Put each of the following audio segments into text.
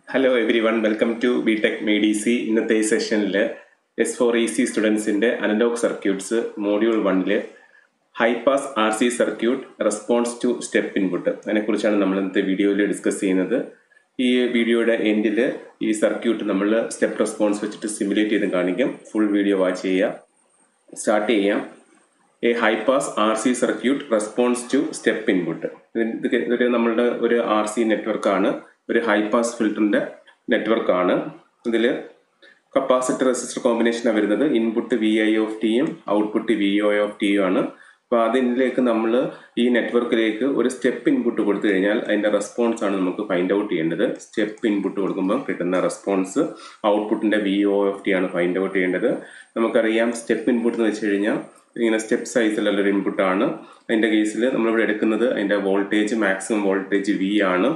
hello every one welcome to B tech മെഡിസി ഇന്നത്തെ ഈ സെഷനിൽ എസ് ഫോർ ഇ സി സ്റ്റുഡൻസിൻ്റെ അനലോഗ് സർക്യൂട്ട്സ് മോഡ്യൂൾ വണ്ണിൽ high pass R C circuit response to step input അതിനെക്കുറിച്ചാണ് നമ്മൾ ഇന്നത്തെ വീഡിയോയിൽ ഡിസ്കസ് ചെയ്യുന്നത് ഈ വീഡിയോയുടെ എൻഡിൽ ഈ സർക്യൂട്ട് നമ്മൾ സ്റ്റെപ്പ് റെസ്പോൺസ് വെച്ചിട്ട് സിമുലേറ്റ് ചെയ്ത് കാണിക്കും ഫുൾ വീഡിയോ വാച്ച് ചെയ്യുക സ്റ്റാർട്ട് ചെയ്യാം a high pass R C circuit response to step input ഇതൊരു നമ്മളുടെ ഒരു ആർ സി നെറ്റ്വർക്കാണ് ഒരു ഹൈപാസ് ഫിൽറ്ററിന്റെ നെറ്റ്വർക്കാണ് ഇതിൽ കപ്പാസിറ്റർ റെസിസ്റ്റർ കോമ്പിനേഷനാണ് വരുന്നത് ഇൻപുട്ട് വി ഐ ഓഫ് ടിയും ഔട്ട്പുട്ട് വി ഒ ഓഫ് ടിയും ആണ് അപ്പോൾ അതിലേക്ക് നമ്മൾ ഈ നെറ്റ്വർക്കിലേക്ക് ഒരു സ്റ്റെപ്പ് ഇൻപുട്ട് കൊടുത്തു കഴിഞ്ഞാൽ അതിൻ്റെ റെസ്പോൺസ് ആണ് നമുക്ക് ഫൈൻഡ് ഔട്ട് ചെയ്യേണ്ടത് സ്റ്റെപ്പ് ഇൻപുട്ട് കൊടുക്കുമ്പോൾ കിട്ടുന്ന റെസ്പോൺസ് ഔട്ട്പുട്ടിൻ്റെ വി ഒ എഫ് ടി ആണ് ഫൈൻഡ് ഔട്ട് ചെയ്യേണ്ടത് നമുക്കറിയാം സ്റ്റെപ്പ് ഇൻപുട്ട് എന്ന് വെച്ച് കഴിഞ്ഞാൽ ഇങ്ങനെ സ്റ്റെപ്പ് സൈസിലുള്ള ഒരു ഇൻപുട്ടാണ് അതിൻ്റെ കേസിൽ നമ്മളിവിടെ എടുക്കുന്നത് അതിൻ്റെ വോൾട്ടേജ് മാക്സിമം വോൾട്ടേജ് വി ആണ്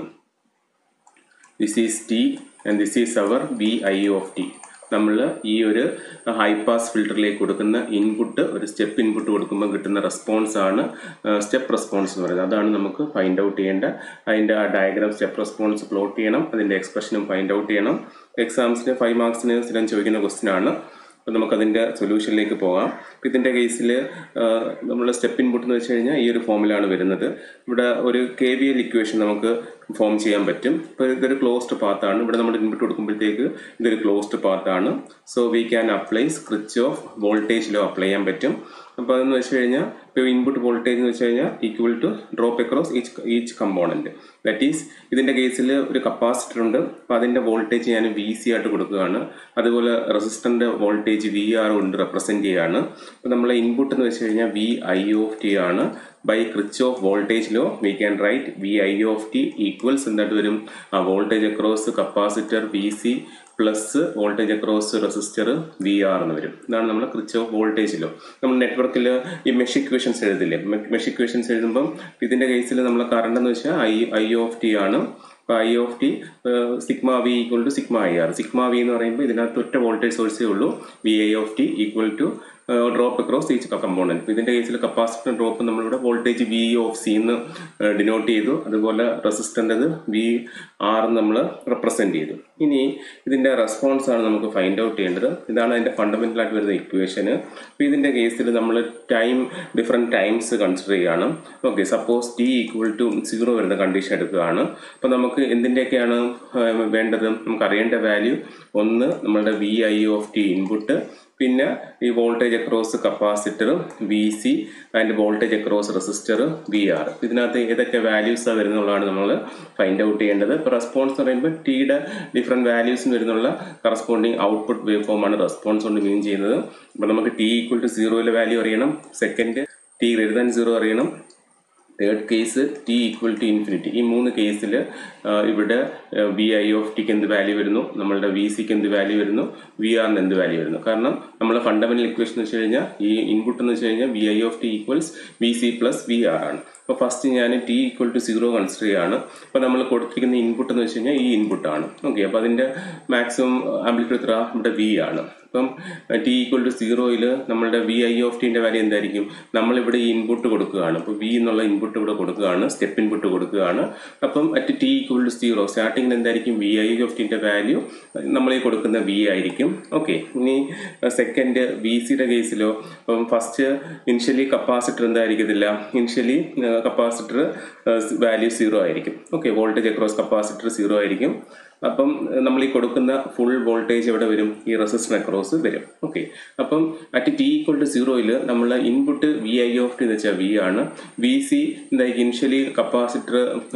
this is T and this is our V I of T നമ്മൾ ഈ ഒരു ഹൈ പാസ് ഫിൽറ്ററിലേക്ക് കൊടുക്കുന്ന ഇൻപുട്ട് ഒരു സ്റ്റെപ്പ് ഇൻപുട്ട് കൊടുക്കുമ്പോൾ കിട്ടുന്ന റെസ്പോൺസ് ആണ് സ്റ്റെപ്പ് റെസ്പോൺസ് എന്ന് പറയുന്നത് അതാണ് നമുക്ക് ഫൈൻഡ് ഔട്ട് ചെയ്യേണ്ട അതിൻ്റെ ആ ഡയഗ്രാം സ്റ്റെപ്പ് റെസ്പോൺസ് പ്ലോട്ട് ചെയ്യണം അതിൻ്റെ എക്സ്പ്രഷനും ഫൈൻഡ് ഔട്ട് ചെയ്യണം എക്സാംസിന് ഫൈവ് മാർക്സിന് സ്ഥിരം ചോദിക്കുന്ന ക്വസ്റ്റ്യൻ ആണ് അപ്പോൾ നമുക്കതിൻ്റെ സൊല്യൂഷനിലേക്ക് പോകാം അപ്പോൾ ഇതിൻ്റെ കേസിൽ നമ്മൾ സ്റ്റെപ്പ് ഇൻപുട്ട് എന്ന് വെച്ച് കഴിഞ്ഞാൽ ഈ ഒരു ഫോമിലാണ് വരുന്നത് ഇവിടെ ഒരു കെ വി എൽ ഇക്വേഷൻ നമുക്ക് ഫോം ചെയ്യാൻ പറ്റും ഇപ്പോൾ ഇതൊരു ക്ലോസ്ഡ് പാത്താണ് ഇവിടെ നമ്മൾ ഇൻപുട്ട് കൊടുക്കുമ്പോഴത്തേക്ക് ഇതൊരു ക്ലോസ്ഡ് പാത്താണ് so we can apply Kirchhoff of voltage law apply ചെയ്യാൻ പറ്റും അപ്പോൾ അതെന്ന് വെച്ച് കഴിഞ്ഞാൽ ഇപ്പോൾ ഇൻപുട്ട് വോൾട്ടേജ് എന്ന് വെച്ച് കഴിഞ്ഞാൽ equal to drop across each each component that is ഇതിൻ്റെ കേസിൽ ഒരു കപ്പാസിറ്റർ ഉണ്ട് അപ്പോൾ അതിൻ്റെ വോൾട്ടേജ് ഞാൻ വി സി ആയിട്ട് കൊടുക്കുകയാണ് അതുപോലെ റെസിസ്റ്ററിൻ്റെ വോൾട്ടേജ് വി ആർ കൊണ്ട് റെപ്രസെൻറ്റ് ചെയ്യുകയാണ് അപ്പോൾ നമ്മളെ ഇൻപുട്ട് എന്ന് വെച്ച് കഴിഞ്ഞാൽ വി ഐ ഓഫ് ടി ആണ് by Kirchhoff voltage law we can write V I of T equals എന്തായിട്ട് വരും ആ voltage across capacitor V C plus voltage across resistor V R എന്ന് വരും ഇതാണ് നമ്മൾ ക്രിച്ച് ഓഫ് വോൾട്ടേജ് ലോ നമ്മൾ നെറ്റ്വർക്കിൽ ഈ മെഷ് ഇക്വേഷൻസ് എഴുതില്ലേ മെഷ് ഇക്വേഷൻസ് എഴുതുമ്പം ഇതിൻ്റെ കേസിൽ നമ്മൾ കറണ്ട് എന്ന് വെച്ചാൽ ഐ ഐ ഓഫ് ടി ആണ് അപ്പോൾ I of T sigma V equal to sigma I R sigma V എന്ന് പറയുമ്പോൾ ഇതിനകത്ത് ഒറ്റ വോൾട്ടേജ് സോഴ്സേ ഉള്ളൂ V I of T equal to drop across each component ഇതിൻ്റെ കേസിൽ കപ്പാസിറ്റർ ഡ്രോപ്പ് നമ്മളിവിടെ വോൾട്ടേജ് വി ഓഫ് സി എന്ന് ഡിനോട്ട് ചെയ്തു അതുപോലെ റെസിസ്റ്റൻ്റെത് വി ആർ നമ്മൾ റെപ്രസെൻറ്റ് ചെയ്തു ഇനി ഇതിൻ്റെ റെസ്പോൺസ് ആണ് നമുക്ക് ഫൈൻഡ് ഔട്ട് ചെയ്യേണ്ടത് ഇതാണ് അതിൻ്റെ ഫണ്ടമെൻ്റൽ ആയിട്ട് വരുന്ന ഇക്വേഷന് അപ്പോൾ ഇതിൻ്റെ കേസിൽ നമ്മൾ ടൈം ഡിഫറെൻറ്റ് ടൈംസ് കൺസിഡർ ചെയ്യുകയാണ് okay suppose T equal to zero വരുന്ന കണ്ടീഷൻ എടുക്കുകയാണ് അപ്പോൾ നമുക്ക് എന്തിൻ്റെയൊക്കെയാണ് വേണ്ടത് നമുക്ക് അറിയേണ്ട വാല്യൂ ഒന്ന് നമ്മളുടെ V I of T input പിന്നെ ഈ voltage across capacitor V C and voltage across resistor V R ഇതിനകത്ത് ഏതൊക്കെ വാല്യൂസാണ് വരുന്നുള്ളതാണ് നമ്മൾ ഫൈൻഡ് ഔട്ട് ചെയ്യേണ്ടത് ഇപ്പോൾ റെസ്പോൺസ് എന്ന് പറയുമ്പോൾ ടിയുടെ ഡിഫറെൻറ്റ് വാല്യൂസിന് വരുന്നുള്ള കറസ്പോണ്ടിങ് ഔട്ട്പുട്ട് വേവ് ഫോമാണ് റെസ്പോൺസ് കൊണ്ട് മീൻ ചെയ്യുന്നത് അപ്പോൾ നമുക്ക് ടി ഈക്വൽ ടു സീറോയിലെ വാല്യൂ അറിയണം second T greater than zero അറിയണം third case T equal to infinity ഈ മൂന്ന് കേസിൽ ഇവിടെ വി ഐ ഓഫ് ടിക്ക് എന്ത് വാല്യൂ വരുന്നു നമ്മളുടെ വി സിക്ക് എന്ത് വാല്യൂ വരുന്നു വി ആറിന് എന്ത് വാല്യൂ വരുന്നു കാരണം നമ്മൾ ഫണ്ടമെന്റൽ ഇക്വേഷൻ എന്ന് വെച്ച് കഴിഞ്ഞാൽ ഈ ഇൻപുട്ട് എന്ന് വെച്ച് കഴിഞ്ഞാൽ V I of T equals V C plus V R ആണ് അപ്പോൾ ഫസ്റ്റ് ഞാൻ T equal to zero consider ചെയ്യുകയാണ് അപ്പോൾ നമ്മൾ കൊടുത്തിരിക്കുന്ന ഇൻപുട്ട് എന്ന് വെച്ച് കഴിഞ്ഞാൽ ഈ ഇൻപുട്ടാണ് ഓക്കെ അപ്പോൾ അതിൻ്റെ മാക്സിമം ആംപ്ലിറ്റ്യൂഡ് എത്ര ഇവിടെ വി ആണ് അപ്പം ടി ഈക്വൽ ടു സീറോയിൽ നമ്മളുടെ വി ഐ ഓഫ് ടിൻ്റെ വാല്യൂ എന്തായിരിക്കും നമ്മളിവിടെ ഈ ഇൻപുട്ട് കൊടുക്കുകയാണ് അപ്പോൾ വി എന്നുള്ള ഇൻപുട്ട് ഇവിടെ കൊടുക്കുകയാണ് സ്റ്റെപ്പ് ഇൻപുട്ട് കൊടുക്കുകയാണ് അപ്പം at T equal to zero സ്റ്റാർട്ടിങ്ങിൽ എന്തായിരിക്കും വി ഐ ഓഫ് ടിൻ്റെ വാല്യൂ നമ്മൾ ഈ കൊടുക്കുന്ന വി ആയിരിക്കും ഓക്കെ ഇനി സെക്കൻഡ് വി സിയുടെ കേസിലോ അപ്പം ഫസ്റ്റ് ഇനിഷ്യലി കപ്പാസിറ്റർ എന്തായിരിക്കത്തില്ല ഇനിഷ്യലി കപ്പാസിറ്റർ വാല്യൂ സീറോ ആയിരിക്കും okay voltage across capacitor zero ആയിരിക്കും അപ്പം നമ്മൾ ഈ കൊടുക്കുന്ന ഫുൾ വോൾട്ടേജ് എവിടെ വരും ഈ റെസിസ്റ്റർ അക്രോസ് വരും ഓക്കെ അപ്പം അറ്റ് ടി ഈക്വൽ ടു സീറോയിൽ നമ്മൾ input V I of T എന്ന് വെച്ചാൽ വി ആണ് വി സി എന്തായിരിക്കും ഇനിഷ്യലി കപ്പാസിറ്റർ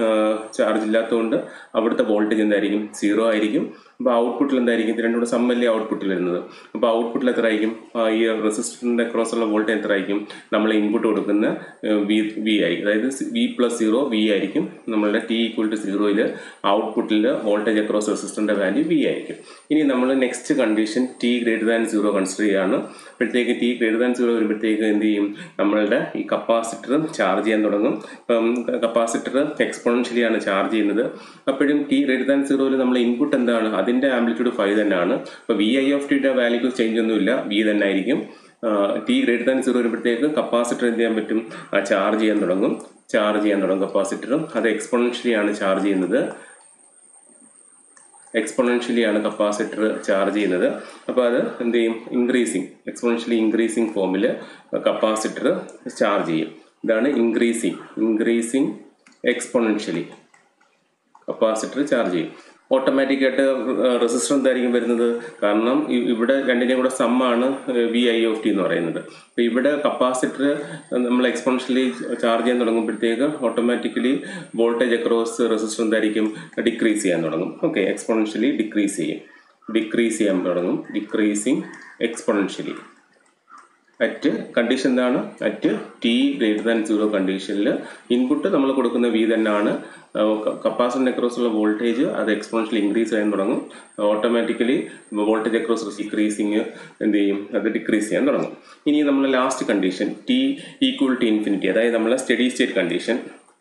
ചാർജ് ഇല്ലാത്തതുകൊണ്ട് അവിടുത്തെ വോൾട്ടേജ് എന്തായിരിക്കും സീറോ ആയിരിക്കും അപ്പോൾ ഔട്ട്പുട്ടിൽ എന്തായിരിക്കും ഇത് രണ്ടും കൂടെ സമ്മല്ലേ ഔട്ട്പുട്ടിൽ വരുന്നത് അപ്പോൾ ഔട്ട്പുട്ടിൽ എത്ര ആയിരിക്കും ഈ റെസിസ്റ്ററിൻ്റെ അക്രോസ് ഉള്ള വോൾട്ടേജ് എത്ര ആയിരിക്കും നമ്മൾ ഇൻപുട്ട് കൊടുക്കുന്ന വി വി ആയിരിക്കും അതായത് വി പ്ലസ് സീറോ വി ആയിരിക്കും നമ്മളുടെ ടി ഈക്വൽ ടു സീറോയിൽ ഔട്ട്പുട്ടിൽ വോൾട്ടേജ് അക്രോസ് റെസിസ്റ്ററിൻ്റെ വാല്യൂ വി ആയിരിക്കും ഇനി നമ്മൾ next condition T greater than zero consider ചെയ്യുകയാണ് അപ്പോഴത്തേക്ക് ടി ഗ്രേറ്റർ ദാൻ സീറോ വരുമ്പോഴത്തേക്ക് എന്ത് ചെയ്യും നമ്മളുടെ ഈ കപ്പാസിറ്റർ ചാർജ് ചെയ്യാൻ തുടങ്ങും ഇപ്പം കപ്പാസിറ്റർ എക്സ്പോണൻഷ്യലി ആണ് ചാർജ് ചെയ്യുന്നത് അപ്പോഴും ടി ഗ്രേറ്റർ ദാൻ സീറോയിൽ നമ്മൾ ഇൻപുട്ട് എന്താണ് അതിൻ്റെ ആംപ്ലിറ്റ്യൂഡ് ഫൈവ് തന്നെയാണ് അപ്പോൾ വി ഐ ഓഫ് ടിയുടെ വാല്യൂക്ക് ചേഞ്ച് ഒന്നുമില്ല വി തന്നെ ആയിരിക്കും ടി ഗ്രേറ്റർ ദാൻ സീറോ വരുമ്പോഴത്തേക്ക് കപ്പാസിറ്റർ എന്ത് ചെയ്യാൻ പറ്റും ചാർജ് ചെയ്യാൻ തുടങ്ങും ചാർജ് ചെയ്യാൻ തുടങ്ങും കപ്പാസിറ്ററും അത് എക്സ്പോണൻഷ്യലി ആണ് ചാർജ് ചെയ്യുന്നത് എക്സ്പൊണൻഷ്യലി ആണ് കപ്പാസിറ്റർ ചാർജ് ചെയ്യുന്നത് അപ്പോൾ അത് എന്ത് ചെയ്യും ഇൻക്രീസിങ് എക്സ്പൊണൻഷ്യലി ഇൻക്രീസിങ് ഫോമിൽ കപ്പാസിറ്റർ ചാർജ് ചെയ്യും ഇതാണ് increasing increasing exponentially capacitor charge ചെയ്യും ഓട്ടോമാറ്റിക്കായിട്ട് റെസിസ്റ്റർ എന്തായിരിക്കും വരുന്നത് കാരണം ഇ- ഇവിടെ രണ്ടിൻ്റെയും കൂടെ സമ്മാണ് വി ഐ ഓഫ് ടി എന്ന് പറയുന്നത് അപ്പോൾ ഇവിടെ കപ്പാസിറ്റർ നമ്മൾ എക്സ്പോണൻഷ്യലി ചാർജ് ചെയ്യാൻ തുടങ്ങുമ്പോഴത്തേക്ക് ഓട്ടോമാറ്റിക്കലി വോൾട്ടേജ് അക്രോസ് റെസിസ്റ്റർ എന്തായിരിക്കും ഡിക്രീസ് ചെയ്യാൻ തുടങ്ങും ഓക്കെ എക്സ്പോണൻഷ്യലി ഡിക്രീസ് ചെയ്യും ഡിക്രീസ് ചെയ്യാൻ തുടങ്ങും ഡിക്രീസിങ് എക്സ്പോണൻഷ്യലി അറ്റ് കണ്ടീഷൻ എന്താണ് at T greater than zero കണ്ടീഷനിൽ ഇൻപുട്ട് നമ്മൾ കൊടുക്കുന്ന വി തന്നെയാണ് കപ്പാസിറ്റർ അക്രോസ് ഉള്ള വോൾട്ടേജ് അത് എക്സ്പോണൻഷ്യൽ ഇൻക്രീസ് ചെയ്യാൻ തുടങ്ങും ഓട്ടോമാറ്റിക്കലി വോൾട്ടേജ് അക്രോസ് ഡിക്രീസിങ് എന്ത് ചെയ്യും അത് ഡിക്രീസ് ചെയ്യാൻ തുടങ്ങും ഇനി നമ്മൾ last condition T equal to infinity അതായത് നമ്മളെ steady state condition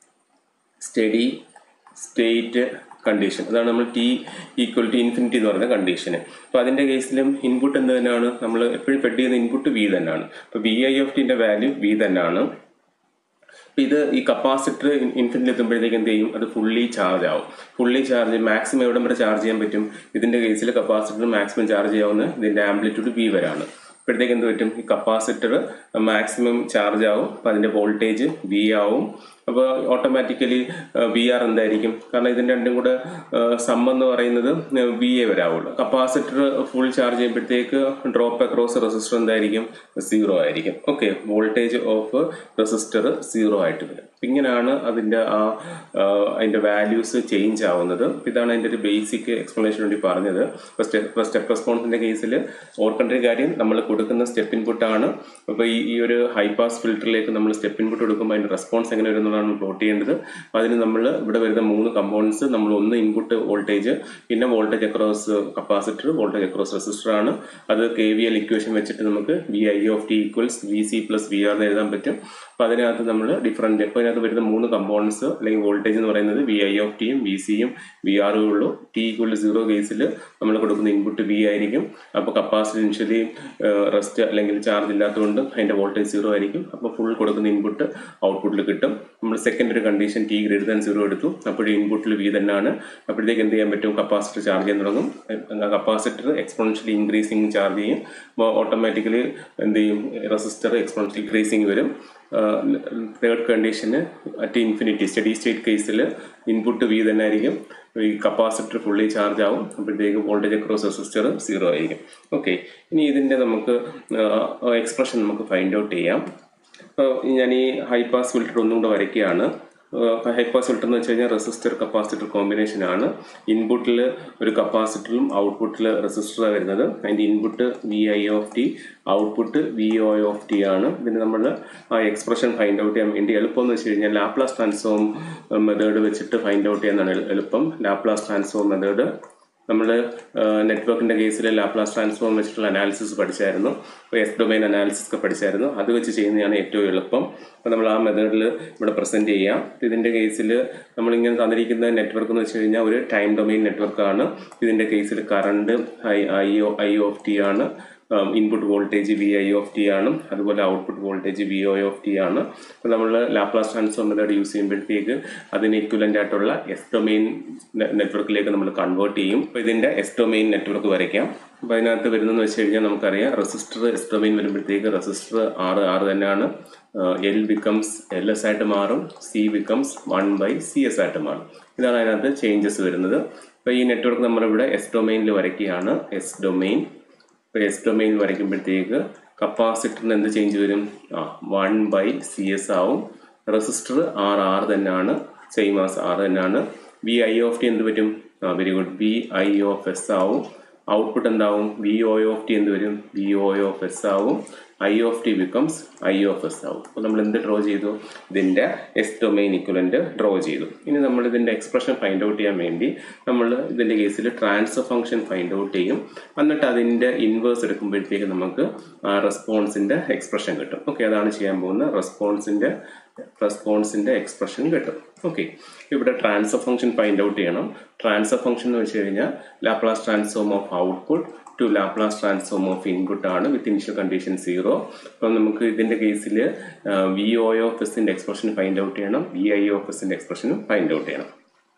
steady state condition അതാണ് നമ്മൾ ടി ഈക്വൽ ടു ഇൻഫിനിറ്റി എന്ന് പറയുന്ന കണ്ടീഷന് അപ്പോൾ അതിൻ്റെ കേസിലും ഇൻപുട്ട് എന്ത് തന്നെയാണ് നമ്മൾ എപ്പോഴും ഫെഡ് ചെയ്യുന്ന ഇൻപുട്ട് വി തന്നെയാണ് അപ്പോൾ വി ഐ ഓഫ് ടിൻ്റെ വാല്യൂ വി തന്നെയാണ് അപ്പോൾ ഇത് ഈ കപ്പാസിറ്റർ ഇൻഫിനിറ്റി എത്തുമ്പോഴത്തേക്ക് എന്ത് ചെയ്യും അത് ഫുള്ളി ചാർജ് ആവും ഫുള്ളി ചാർജ് മാക്സിമം എവിടം വരെ ചാർജ് ചെയ്യാൻ പറ്റും ഇതിൻ്റെ കേസിൽ കപ്പാസിറ്റർ മാക്സിമം ചാർജ് ചെയ്യാവുന്ന ഇതിൻ്റെ ആംപ്ലിറ്റ്യൂഡ് വി വരാണ് അപ്പോഴത്തേക്ക് എന്ത് പറ്റും ഈ കപ്പാസിറ്റർ മാക്സിമം ചാർജ് ആവും അപ്പോൾ അതിൻ്റെ വോൾട്ടേജ് വി ആവും അപ്പോൾ ഓട്ടോമാറ്റിക്കലി വി ആർ എന്തായിരിക്കും കാരണം ഇതിൻ്റെ രണ്ടും കൂടെ സം എന്ന് പറയുന്നത് വി എ വരാവുള്ളൂ കപ്പാസിറ്റർ ഫുൾ ചാർജ് ചെയ്യുമ്പോഴത്തേക്ക് ഡ്രോപ്പ് അക്രോസ് റെസിസ്റ്റർ എന്തായിരിക്കും സീറോ ആയിരിക്കും okay voltage of resistor zero ആയിട്ട് വരും ഇങ്ങനെയാണ് അതിൻ്റെ ആ ആ, അതിൻ്റെ വാല്യൂസ് ചേഞ്ച് ആവുന്നത് ഇതാണ് അതിൻ്റെ ഒരു ബേസിക് എക്സ്പ്ലനേഷൻ വേണ്ടി പറഞ്ഞത് ഇപ്പോൾ സ്റ്റെപ്പ് സ്റ്റെപ്പ് റെസ്പോൺസിൻ്റെ കേസിൽ ഓർക്കേണ്ട ഒരു കാര്യം നമ്മൾ കൊടുക്കുന്ന സ്റ്റെപ്പ് ഇൻപുട്ടാണ് അപ്പോൾ ഈ ഈ ഒരു ഹൈ പാസ് ഫിൽറ്ററിലേക്ക് നമ്മൾ സ്റ്റെപ്പ് ഇൻപുട്ട് കൊടുക്കുമ്പോൾ അതിൻ്റെ റെസ്പോൺസ് എങ്ങനെ വരുന്നതാണ് പ്ലോട്ട് ചെയ്യേണ്ടത് അപ്പോൾ അതിന് നമ്മൾ ഇവിടെ വരുന്ന മൂന്ന് കമ്പോണൻസ് നമ്മൾ ഒന്ന് ഇൻപുട്ട് വോൾട്ടേജ് പിന്നെ voltage across capacitor voltage across resistor ആണ് അത് കെ വി എൽ ഇക്വേഷൻ വെച്ചിട്ട് നമുക്ക് V I of T equals V C plus V R എന്ന് എഴുതാൻ പറ്റും അപ്പോൾ അതിനകത്ത് നമ്മൾ ഡിഫറൻറ്റ് ഇപ്പോൾ അതിനകത്ത് വരുന്ന മൂന്ന് കമ്പോണൻസ് അല്ലെങ്കിൽ വോൾട്ടേജ് എന്ന് പറയുന്നത് വി ഐ ഓഫ് ടിയും വി സിയും വി ആറും ഉള്ളൂ ടി ഈക്വൽ സീറോ കേസിൽ നമ്മൾ കൊടുക്കുന്ന ഇൻപുട്ട് വി ആയിരിക്കും അപ്പോൾ കപ്പാസിറ്റി ഇനിഷ്യലി റെസ്റ്റ് അല്ലെങ്കിൽ ചാർജ് ഇല്ലാത്തതുകൊണ്ട് അതിൻ്റെ വോൾട്ടേജ് സീറോ ആയിരിക്കും അപ്പോൾ ഫുൾ കൊടുക്കുന്ന ഇൻപുട്ട് ഔട്ട്പുട്ടിൽ കിട്ടും നമ്മൾ സെക്കൻഡ് ഒരു condition T greater than zero എടുത്തു അപ്പോഴും ഇൻപുട്ടിൽ വി തന്നെയാണ് അപ്പോഴത്തേക്ക് എന്ത് ചെയ്യാൻ പറ്റും കപ്പാസിറ്റർ ചാർജ് ചെയ്യാൻ തുടങ്ങും കപ്പാസിറ്റർ എക്സ്പോണൻഷ്യലി ഇൻക്രീസിങ് ചാർജ് ചെയ്യും അപ്പോൾ ഓട്ടോമാറ്റിക്കലി എന്ത് ചെയ്യും റെസിസ്റ്റർ എക്സ്പോണൻഷ്യൽ ഇൻക്രീസിങ് വരും തേർഡ് കണ്ടീഷന് അറ്റ് ഇൻഫിനിറ്റി സ്റ്റഡി സ്റ്റേറ്റ് കേസിൽ ഇൻപുട്ട് വി തന്നെ ആയിരിക്കും ഈ കപ്പാസിറ്റർ ഫുള്ളി ചാർജ് ആവും അപ്പോഴത്തേക്ക് വോൾട്ടേജ് അക്രോസ് റെസിസ്റ്റർ സീറോ ആയിരിക്കും ഓക്കെ ഇനി ഇതിൻ്റെ നമുക്ക് എക്സ്പ്രഷൻ നമുക്ക് ഫൈൻഡ് ഔട്ട് ചെയ്യാം അപ്പോൾ ഞാൻ ഈ ഹൈ പാസ് ഫിൽറ്റർ ഒന്നും കൂടെ വരയ്ക്കുകയാണ് ഹൈ പാസ് ഫിൽറ്റർ എന്ന് വെച്ച് കഴിഞ്ഞാൽ റെസിസ്റ്റർ കപ്പാസിറ്റർ കോമ്പിനേഷൻ ആണ് ഇൻപുട്ടിൽ ഒരു കപ്പാസിറ്ററും ഔട്ട്പുട്ടിൽ റെസിസ്റ്ററാണ് വരുന്നത് അതിൻ്റെ input V I of T output V O of T ആണ് പിന്നെ നമ്മൾ ആ എക്സ്പ്രഷൻ ഫൈൻഡ് ഔട്ട് ചെയ്യാൻ വേണ്ടി എളുപ്പം എന്ന് വെച്ച് കഴിഞ്ഞാൽ ലാപ്ലാസ് ട്രാൻസ്ഫോം മെത്തേഡ് വെച്ചിട്ട് ഫൈൻഡ് ഔട്ട് ചെയ്യാനാണ് എളു- എളുപ്പം ലാപ്ലാസ് ട്രാൻസ്ഫോം മെത്തേഡ് നമ്മൾ നെറ്റ്വർക്കിൻ്റെ കേസിൽ ലാപ്ലാസ് ട്രാൻസ്ഫോം വെച്ചിട്ടുള്ള അനാലിസിസ് പഠിച്ചായിരുന്നു അപ്പോൾ എസ് ഡൊമൈൻ അനാലിസിസ് ഒക്കെ പഠിച്ചായിരുന്നു അത് വെച്ച് ചെയ്യുന്നതാണ് ഏറ്റവും എളുപ്പം അപ്പോൾ നമ്മൾ ആ മെത്തേഡിൽ ഇവിടെ പ്രസൻറ്റ് ചെയ്യാം ഇതിൻ്റെ കേസിൽ നമ്മളിങ്ങനെ തന്നിരിക്കുന്ന നെറ്റ്വർക്ക് എന്ന് വെച്ച് കഴിഞ്ഞാൽ ഒരു ടൈം ഡൊമൈൻ നെറ്റ്വർക്കാണ് ഇതിൻ്റെ കേസിൽ current I I O I of T ആണ് input voltage V I of T ആണ് അതുപോലെ output voltage V O of T ആണ് അപ്പോൾ നമ്മൾ ലാപ്ലാസ് ട്രാൻസ്ഫോം മെത്തേഡ് യൂസ് ചെയ്യുമ്പോഴത്തേക്ക് അതിന് ഇക്വലൻ്റ് ആയിട്ടുള്ള എസ് ഡൊമെയിൻ നെറ്റ്വർക്കിലേക്ക് നമ്മൾ കൺവേർട്ട് ചെയ്യും അപ്പോൾ ഇതിൻ്റെ എസ് ഡൊമെയിൻ നെറ്റ്വർക്ക് വരയ്ക്കാം അപ്പോൾ അതിനകത്ത് വരുന്നതെന്ന് വെച്ച് കഴിഞ്ഞാൽ നമുക്കറിയാം റെസിസ്റ്റർ എസ് ഡൊമെയിൻ വരുമ്പോഴത്തേക്ക് റെസിസ്റ്റർ ആറ് ആറ് തന്നെയാണ് എൽ ബിക്കംസ് എൽ എസ് ആയിട്ട് മാറും C becomes one by C S ആയിട്ട് മാറും ഇതാണ് അതിനകത്ത് ചേഞ്ചസ് വരുന്നത് അപ്പോൾ ഈ നെറ്റ്വർക്ക് നമ്മളിവിടെ എസ് ഡൊമെയിനിൽ വരയ്ക്കുകയാണ് എസ് ഡൊമെയിൻ ഇപ്പോൾ എസ് ഡൊമെയിൻ വരയ്ക്കുമ്പോഴത്തേക്ക് കപ്പാസിറ്ററിന് എന്ത് ചേഞ്ച് വരും ആ വൺ ബൈ സി എസ് ആവും റെസിസ്റ്റർ ആർ ആർ തന്നെയാണ് സെയിം ആസ് ആർ തന്നെയാണ് വി ഐ ഓഫ് ടി എന്ത് പറ്റും ആ very good V I of S ആവും ഔട്ട്പുട്ട് എന്താവും വി ഒ ഓഫ് ടി എന്ത് വരും വി ഒ ഓഫ് എസ് ആവും I of T becomes I of S ആവും അപ്പോൾ നമ്മൾ എന്ത് ഡ്രോ ചെയ്തു ഇതിൻ്റെ എസ് ഡൊമൈൻ ഇക്വലൻ്റ് ഡ്രോ ചെയ്തു ഇനി നമ്മൾ ഇതിൻ്റെ എക്സ്പ്രഷൻ ഫൈൻഡ് ഔട്ട് ചെയ്യാൻ വേണ്ടി നമ്മൾ ഇതിൻ്റെ കേസിൽ ട്രാൻസ്ഫർ ഫംഗ്ഷൻ ഫൈൻഡ് ഔട്ട് ചെയ്യും എന്നിട്ട് അതിൻ്റെ ഇൻവേഴ്സ് എടുക്കുമ്പോഴത്തേക്ക് നമുക്ക് ആ റെസ്പോൺസിൻ്റെ എക്സ്പ്രഷൻ കിട്ടും ഓക്കെ അതാണ് ചെയ്യാൻ പോകുന്നത് റെസ്പോൺസിൻ്റെ റെസ്പോൺസിൻ്റെ എക്സ്പ്രഷൻ കിട്ടും ഓക്കെ ഇവിടെ ട്രാൻസ്ഫർ ഫംഗ്ഷൻ ഫൈൻഡ് ഔട്ട് ചെയ്യണം ട്രാൻസ്ഫർ ഫംഗ്ഷൻ എന്ന് വെച്ച് കഴിഞ്ഞാൽ Laplace transform of output to Laplace transform of input ആണ് വിത്ത് ഇനിഷ്യൽ കണ്ടീഷൻ സീറോ അപ്പം നമുക്ക് ഇതിൻ്റെ കേസിൽ വി ഒ ഓഫ് എസിൻ്റെ എക്സ്പ്രഷൻ ഫൈൻഡ് ഔട്ട് ചെയ്യണം വി ഐ ഓഫ് എസിൻ്റെ എക്സ്പ്രഷനും ഫൈൻഡ് ഔട്ട് ചെയ്യണം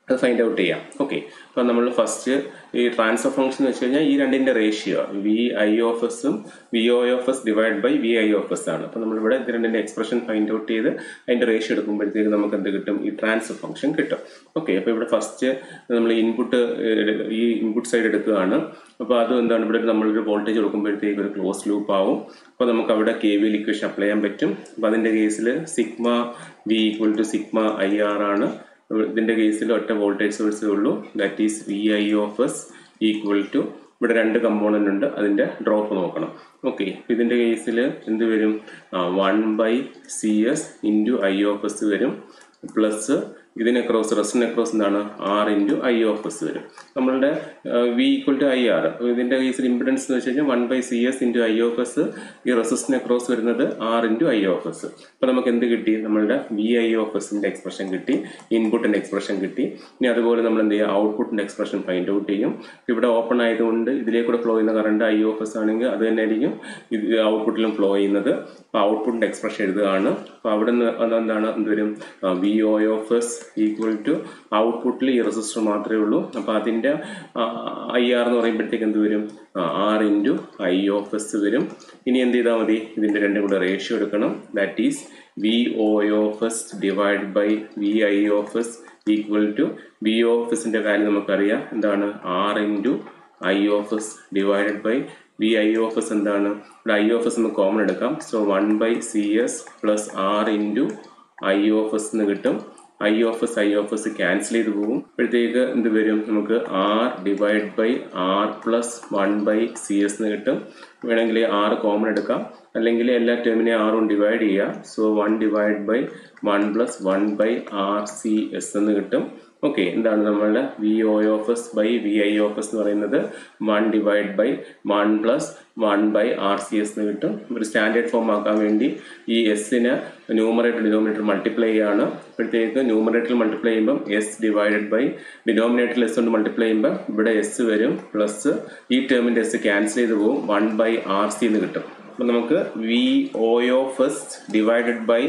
അത് ഫൈൻഡ് ഔട്ട് ചെയ്യാം ഓക്കെ അപ്പോൾ നമ്മൾ ഫസ്റ്റ് ഈ ട്രാൻസ്ഫർ ഫംഗ്ഷൻ എന്ന് വെച്ച് കഴിഞ്ഞാൽ ഈ രണ്ടിൻ്റെ റേഷ്യോ വി ഐ ഓഫ് എസും V O of S divide by V I of S ആണ് അപ്പോൾ നമ്മളിവിടെ ഇത് രണ്ടിൻ്റെ എക്സ്പ്രഷൻ ഫൈൻഡ് ഔട്ട് ചെയ്ത് അതിൻ്റെ റേഷ്യോ എടുക്കുമ്പോഴത്തേക്ക് നമുക്ക് എന്ത് കിട്ടും ഈ ട്രാൻസ്ഫർ ഫംഗ്ഷൻ കിട്ടും ഓക്കെ അപ്പോൾ ഇവിടെ ഫസ്റ്റ് നമ്മൾ ഇൻപുട്ട് ഈ ഇൻപുട്ട് സൈഡ് എടുക്കുകയാണ് അപ്പോൾ അത് എന്താണ് ഇവിടെ നമ്മളൊരു വോൾട്ടേജ് കൊടുക്കുമ്പോഴത്തേക്ക് ഒരു ക്ലോസ് ലൂപ്പ് ആവും അപ്പോൾ നമുക്ക് അവിടെ കെ വി ഇക്വേഷൻ അപ്ലൈ ചെയ്യാൻ പറ്റും അപ്പോൾ അതിൻ്റെ കേസിൽ sigma V equal to sigma I R ആണ് ഇതിന്റെ കേസിൽ ഒറ്റ വോൾട്ടേജ് സോഴ്സേ ഉള്ളൂ that is V I of S equal to ഇവിടെ രണ്ട് കമ്പോണന്റ് ഉണ്ട് അതിന്റെ ഡ്രോപ്പ് നോക്കണം ഓക്കെ ഇതിന്റെ കേസിൽ എന്ത് വരും one by C S into I of S വരും പ്ലസ് ഇതിനെ ക്രോസ് റെസ്റ്റിനെ ക്രോസ് എന്താണ് R into I of S വരും നമ്മളുടെ V equal to I R ഇതിന്റെ കേസിൽ ഇമ്പിഡൻസ് എന്ന് വെച്ച് കഴിഞ്ഞാൽ one by C S into I of S ഈ റെസിസ്റ്റിനെ ക്രോസ് വരുന്നത് R into I of S അപ്പോൾ നമുക്ക് എന്ത് കിട്ടി നമ്മളുടെ വി ഐ ഓഫ് എസിന്റെ എക്സ്പ്രഷൻ കിട്ടി ഇൻപുട്ടിന്റെ എക്സ്പ്രഷൻ കിട്ടി ഇനി അതുപോലെ നമ്മൾ എന്ത് ചെയ്യുക ഔട്ട്പുട്ടിന്റെ എക്സ്പ്രഷൻ ഫൈൻഡ് ഔട്ട് ചെയ്യും ഇവിടെ ഓപ്പൺ ആയതുകൊണ്ട് ഇതിലേക്കൂടെ ഫ്ലോ ചെയ്യുന്ന കറണ്ട് ഐ ഓഫ് എസ് ആണെങ്കിൽ അത് തന്നെ ആയിരിക്കും ഇത് ഔട്ട്പുട്ടിലും ഫ്ലോ ചെയ്യുന്നത് അപ്പോൾ ഔട്ട്പുട്ടിന്റെ എക്സ്പ്രഷൻ എഴുതുകയാണ് അപ്പോൾ അവിടെ നിന്ന് അതെന്താണ് എന്ത് വരും V O of S equal to ഔട്ട്പുട്ടിൽ ഈ റെസിസ്റ്റർ മാത്രമേ ഉള്ളൂ അപ്പോൾ അതിൻ്റെ ഐ ആർ എന്ന് പറയുമ്പോഴത്തേക്ക് എന്ത് വരും R into I of S വരും ഇനി എന്ത് ചെയ്താൽ മതി ഇതിൻ്റെ രണ്ടും കൂടെ റേഷ്യോ എടുക്കണം that is V O of S divide by V I of S equal to V of എസിൻ്റെ വാല്യൂ നമുക്കറിയാം എന്താണ് R into I of S divided by V I of S എന്താണ് ഇവിടെ ഐ ഓഫ് എസ് നമുക്ക് common എടുക്കാം so one by C S plus R into I of S എന്ന് കിട്ടും I of S I of S cancel ചെയ്ത് പോകും അപ്പോഴത്തേക്ക് എന്ത് വരും നമുക്ക് R divide by R plus one by C S എന്ന് കിട്ടും വേണമെങ്കിൽ ആർ കോമൺ എടുക്കാം അല്ലെങ്കിൽ എല്ലാ ടേമിനെ ആറും ഡിവൈഡ് ചെയ്യുക so one divide by one plus one by R C S എന്ന് കിട്ടും ഓക്കെ എന്താണ് നമ്മളുടെ V O of S by V I of S എന്ന് പറയുന്നത് one divide by one plus one by R C S എന്ന് കിട്ടും ഒരു standard form ആക്കാൻ വേണ്ടി ഈ എസിന് ന്യൂമറേറ്റർ ഡിനോമിനേറ്റർ മൾട്ടിപ്ലൈ ചെയ്യാണ് അപ്പോഴത്തേക്ക് ന്യൂമറേറ്ററിൽ മൾട്ടിപ്ലൈ ചെയ്യുമ്പം എസ് ഡിവൈഡഡ് ബൈ ഡിനോമിനേറ്ററിൽ എസ് കൊണ്ട് മൾട്ടിപ്ലൈ ചെയ്യുമ്പോൾ ഇവിടെ എസ് വരും പ്ലസ് ഈ ടേമിൻ്റെ എസ് ക്യാൻസൽ ചെയ്ത് പോകും വൺ ബൈ ആർ സി എന്ന് കിട്ടും അപ്പം നമുക്ക് V O of S divided by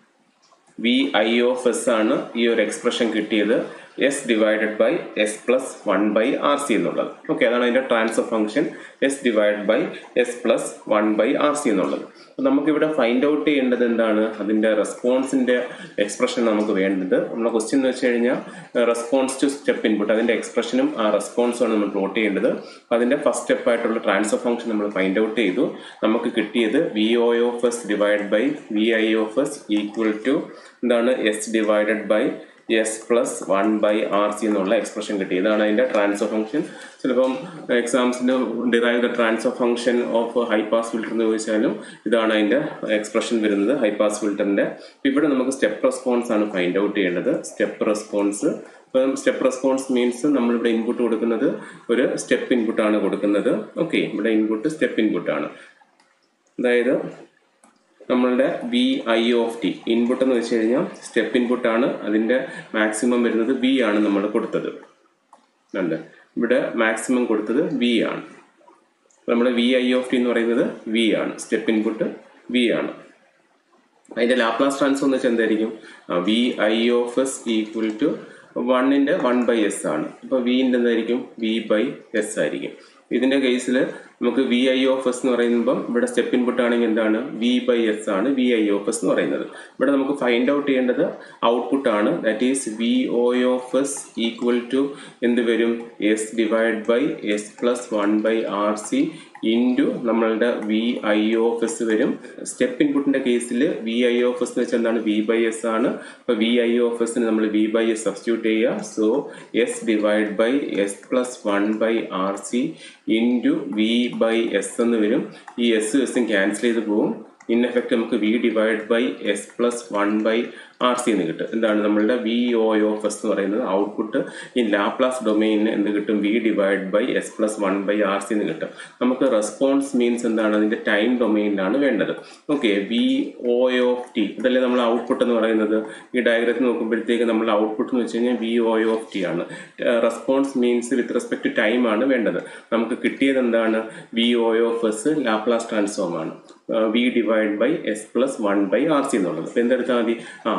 V I of S ആണ് ഈ ഒരു എക്സ്പ്രഷൻ കിട്ടിയത് S divided by S plus one by R C എന്നുള്ളത് ഓക്കെ അതാണ് അതിൻ്റെ transfer function S divide by S plus one by R C എന്നുള്ളത് അപ്പോൾ നമുക്കിവിടെ ഫൈൻഡ് ഔട്ട് ചെയ്യേണ്ടത് എന്താണ് അതിൻ്റെ റെസ്പോൺസിൻ്റെ എക്സ്പ്രഷൻ നമുക്ക് വേണ്ടത് നമ്മുടെ ക്വസ്റ്റ്യൻ എന്ന് വെച്ച് കഴിഞ്ഞാൽ റെസ്പോൺസ് ടു സ്റ്റെപ്പ് ഇൻപുട്ട് അതിൻ്റെ എക്സ്പ്രഷനും ആ റെസ്പോൺസുമാണ് നമ്മൾ പ്ലോട്ട് ചെയ്യേണ്ടത് അതിൻ്റെ ഫസ്റ്റ് സ്റ്റെപ്പ് ആയിട്ടുള്ള ട്രാൻസ്ഫർ ഫംഗ്ഷൻ നമ്മൾ ഫൈൻഡ് ഔട്ട് ചെയ്തു നമുക്ക് കിട്ടിയത് V O of S divide by V I of S equal to എന്താണ് S divided by S plus one by R C എന്നുള്ള എക്സ്പ്രഷൻ കിട്ടി ഇതാണ് അതിൻ്റെ ട്രാൻസ്ഫർ ഫംഗ്ഷൻ ചിലപ്പം എക്സാംസിന് derive the transfer function of high pass filter എന്ന് ചോദിച്ചാലും ഇതാണ് അതിൻ്റെ എക്സ്പ്രഷൻ വരുന്നത് ഹൈ പാസ് ഫിൽറ്ററിൻ്റെ ഇവിടെ നമുക്ക് സ്റ്റെപ്പ് റെസ്പോൺസ് ആണ് ഫൈൻഡ് ഔട്ട് ചെയ്യേണ്ടത് സ്റ്റെപ്പ് റെസ്പോൺസ് ഇപ്പം സ്റ്റെപ്പ് റെസ്പോൺസ് മീൻസ് നമ്മളിവിടെ ഇൻപുട്ട് കൊടുക്കുന്നത് ഒരു സ്റ്റെപ്പ് ഇൻപുട്ടാണ് കൊടുക്കുന്നത് ഓക്കെ ഇവിടെ ഇൻപുട്ട് സ്റ്റെപ്പ് ഇൻപുട്ടാണ് അതായത് നമ്മളുടെ V I of T input എന്ന് വെച്ച് കഴിഞ്ഞാൽ സ്റ്റെപ്പ് ഇൻപുട്ടാണ് അതിൻ്റെ മാക്സിമം വരുന്നത് വി ആണ് നമ്മൾ കൊടുത്തത് ഉണ്ട് ഇവിടെ മാക്സിമം കൊടുത്തത് വി ആണ് നമ്മുടെ വി ഐ ഓഫ് ടി എന്ന് പറയുന്നത് വി ആണ് സ്റ്റെപ്പ് ഇൻപുട്ട് വി ആണ് അതിൻ്റെ ലാപ്ലാസ് ട്രാൻസ്ഫോർ എന്ന് വെച്ചാൽ എന്തായിരിക്കും V I of S equal to വണ്ണിൻ്റെ വൺ ബൈ എസ് ആണ് അപ്പോൾ വിൻ്റെ എന്തായിരിക്കും വി ബൈ എസ് ആയിരിക്കും ഇതിൻ്റെ കേസിൽ നമുക്ക് വി ഐ ഓഫ് എസ് എന്ന് പറയുമ്പം ഇവിടെ സ്റ്റെപ്പ് ഇൻപുട്ട് ആണെങ്കിൽ എന്താണ് വി ബൈ എസ് ആണ് വി ഐ ഓഫ് എസ് എന്ന് പറയുന്നത് ഇവിടെ നമുക്ക് ഫൈൻഡ് ഔട്ട് ചെയ്യേണ്ടത് ഔട്ട്പുട്ട് ആണ് that is V O of S equal to എന്ത് വരും S divide by S plus one by R C into നമ്മളുടെ വി ഐ ഓഫ് എസ് വരും സ്റ്റെപ്പ് ഇൻപുട്ടിന്റെ കേസിൽ വി ഐ ഓഫ് എസ് എന്ന് വെച്ചാൽ എന്താണ് വി ബൈ എസ് ആണ് അപ്പോൾ വി ഐ ഓഫ് എസിന് നമ്മൾ വി ബൈ എസ് സബ്സ്റ്റിറ്റ്യൂട്ട് ചെയ്യുക so S divide by S plus one by R C into V by S എന്ന് വരും ഈ എസ് എസും ക്യാൻസൽ ചെയ്ത് പോകും ഇൻ എഫക്റ്റ് നമുക്ക് V divide by S plus one by R C എന്ന് കിട്ടും എന്താണ് നമ്മളുടെ വി ഒ ഓഫ് എസ് എന്ന് പറയുന്നത് ഔട്ട്പുട്ട് ഈ ലാപ്ലാസ് ഡൊമൈനിന് എന്ത് കിട്ടും V divide by S plus one by R C എന്ന് കിട്ടും നമുക്ക് റെസ്പോൺസ് മീൻസ് എന്താണ് അതിന്റെ ടൈം ഡൊമൈനിലാണ് വേണ്ടത് okay V O of T ഇതല്ലേ നമ്മൾ ഔട്ട്പുട്ട് എന്ന് പറയുന്നത് ഈ ഡയഗ്രത്തിൽ നോക്കുമ്പോഴത്തേക്ക് നമ്മൾ ഔട്ട്പുട്ട് എന്ന് വെച്ച് കഴിഞ്ഞാൽ വി ഒ ഓഫ് ടി ആണ് response means with respect to time ആണ് വേണ്ടത് നമുക്ക് കിട്ടിയത് എന്താണ് V O of S Laplace transform ആണ് V divide by S plus one by R C എന്നുള്ളത് അപ്പോൾ എന്തെടുത്താൽ മതി ആ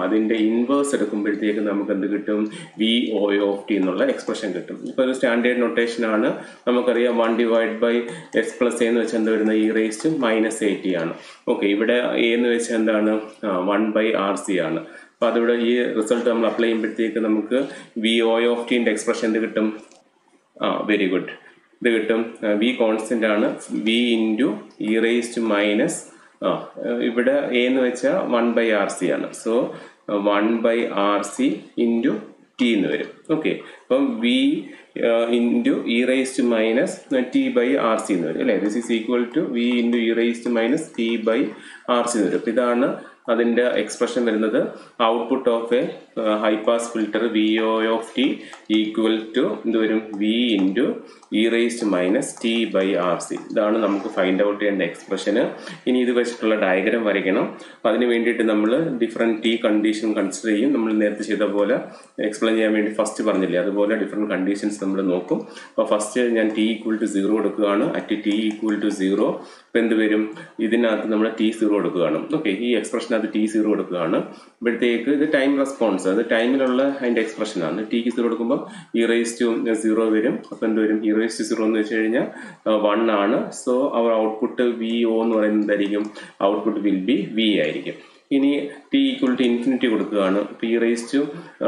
അതിൻ്റെ ഇൻവേഴ്സ് എടുക്കുമ്പോഴത്തേക്ക് നമുക്ക് എന്ത് കിട്ടും വി ഒ ഓഫ് ടി എന്നുള്ള എക്സ്പ്രഷൻ കിട്ടും ഇപ്പോൾ ഒരു സ്റ്റാൻഡേർഡ് നൊട്ടേഷനാണ് നമുക്കറിയാം one divide by X plus എന്ന് വെച്ചാൽ എന്താ വരുന്നത് E raise to minus A T ആണ് ഓക്കെ ഇവിടെ എ എന്ന് വെച്ചാൽ എന്താണ് വൺ ബൈ ആർ സി ആണ് അപ്പോൾ അതിവിടെ ഈ റിസൾട്ട് നമ്മൾ അപ്ലൈ ചെയ്യുമ്പോഴത്തേക്ക് നമുക്ക് വി ഒ ഓഫ് ടീൻ്റെ എക്സ്പ്രഷൻ എന്ത് കിട്ടും ആ വെരി ഗുഡ് ഇത് കിട്ടും വി കോൺസ്റ്റന്റ് ആണ് V into E raise to minus ആ ഇവിടെ എ എന്ന് വെച്ചാൽ വൺ ബൈ ആർ സി ആണ് so one by R C into T എന്ന് വരും ഓക്കെ അപ്പം V into E raise to minus T by R C എന്ന് വരും അല്ലേ this is equal to V into E raise to minus T by R C എന്ന് വരും അപ്പം ഇതാണ് അതിൻ്റെ എക്സ്പ്രഷൻ വരുന്നത് output of a high pass filter V O of T equal to എന്ത് വരും V into E raised minus T by R C ഇതാണ് നമുക്ക് ഫൈൻഡ് ഔട്ട് ചെയ്യേണ്ട എക്സ്പ്രഷന് ഇനി ഇത് വെച്ചിട്ടുള്ള ഡയഗ്രാം വരയ്ക്കണം അപ്പം അതിന് വേണ്ടിയിട്ട് നമ്മൾ ഡിഫറെൻറ്റ് ടി കണ്ടീഷൻ കൺസിഡർ ചെയ്യും നമ്മൾ നേരത്തെ ചെയ്ത പോലെ എക്സ്പ്ലെയിൻ ചെയ്യാൻ വേണ്ടി ഫസ്റ്റ് പറഞ്ഞില്ലേ അതുപോലെ ഡിഫറെൻറ്റ് കണ്ടീഷൻസ് നമ്മൾ നോക്കും അപ്പോൾ ഫസ്റ്റ് ഞാൻ ടി ഈക്വൽ ടു സീറോ കൊടുക്കുകയാണ് at T equal to zero ഇപ്പം എന്ത് വരും ഇതിനകത്ത് നമ്മൾ ടി സീറോ കൊടുക്കുകയാണ് ഓക്കെ ഈ എക്സ്പ്രഷനകത്ത് ടി സീറോ കൊടുക്കുകയാണ് ഇപ്പോഴത്തേക്ക് ഇത് ടൈം റെസ്പോൺസ് അത് ടൈമിലുള്ള അതിൻ്റെ എക്സ്പ്രഷനാണ് ടിക്ക് സീറോ കൊടുക്കുമ്പോൾ ഈ റേസ് ടു സീറോ വരും അപ്പോൾ എന്ത് വരും ഈ റേസ് ടു സീറോ എന്ന് വെച്ച് കഴിഞ്ഞാൽ വൺ ആണ് so our output V O എന്ന് പറയുന്നത് എന്തായിരിക്കും ഔട്ട്പുട്ട് വിൽ ബി വി ആയിരിക്കും ഇനി ടി ഈക്വൽ ടു ഇൻഫിനിറ്റി കൊടുക്കുകയാണ് അപ്പോൾ ഈ റേസ് ടു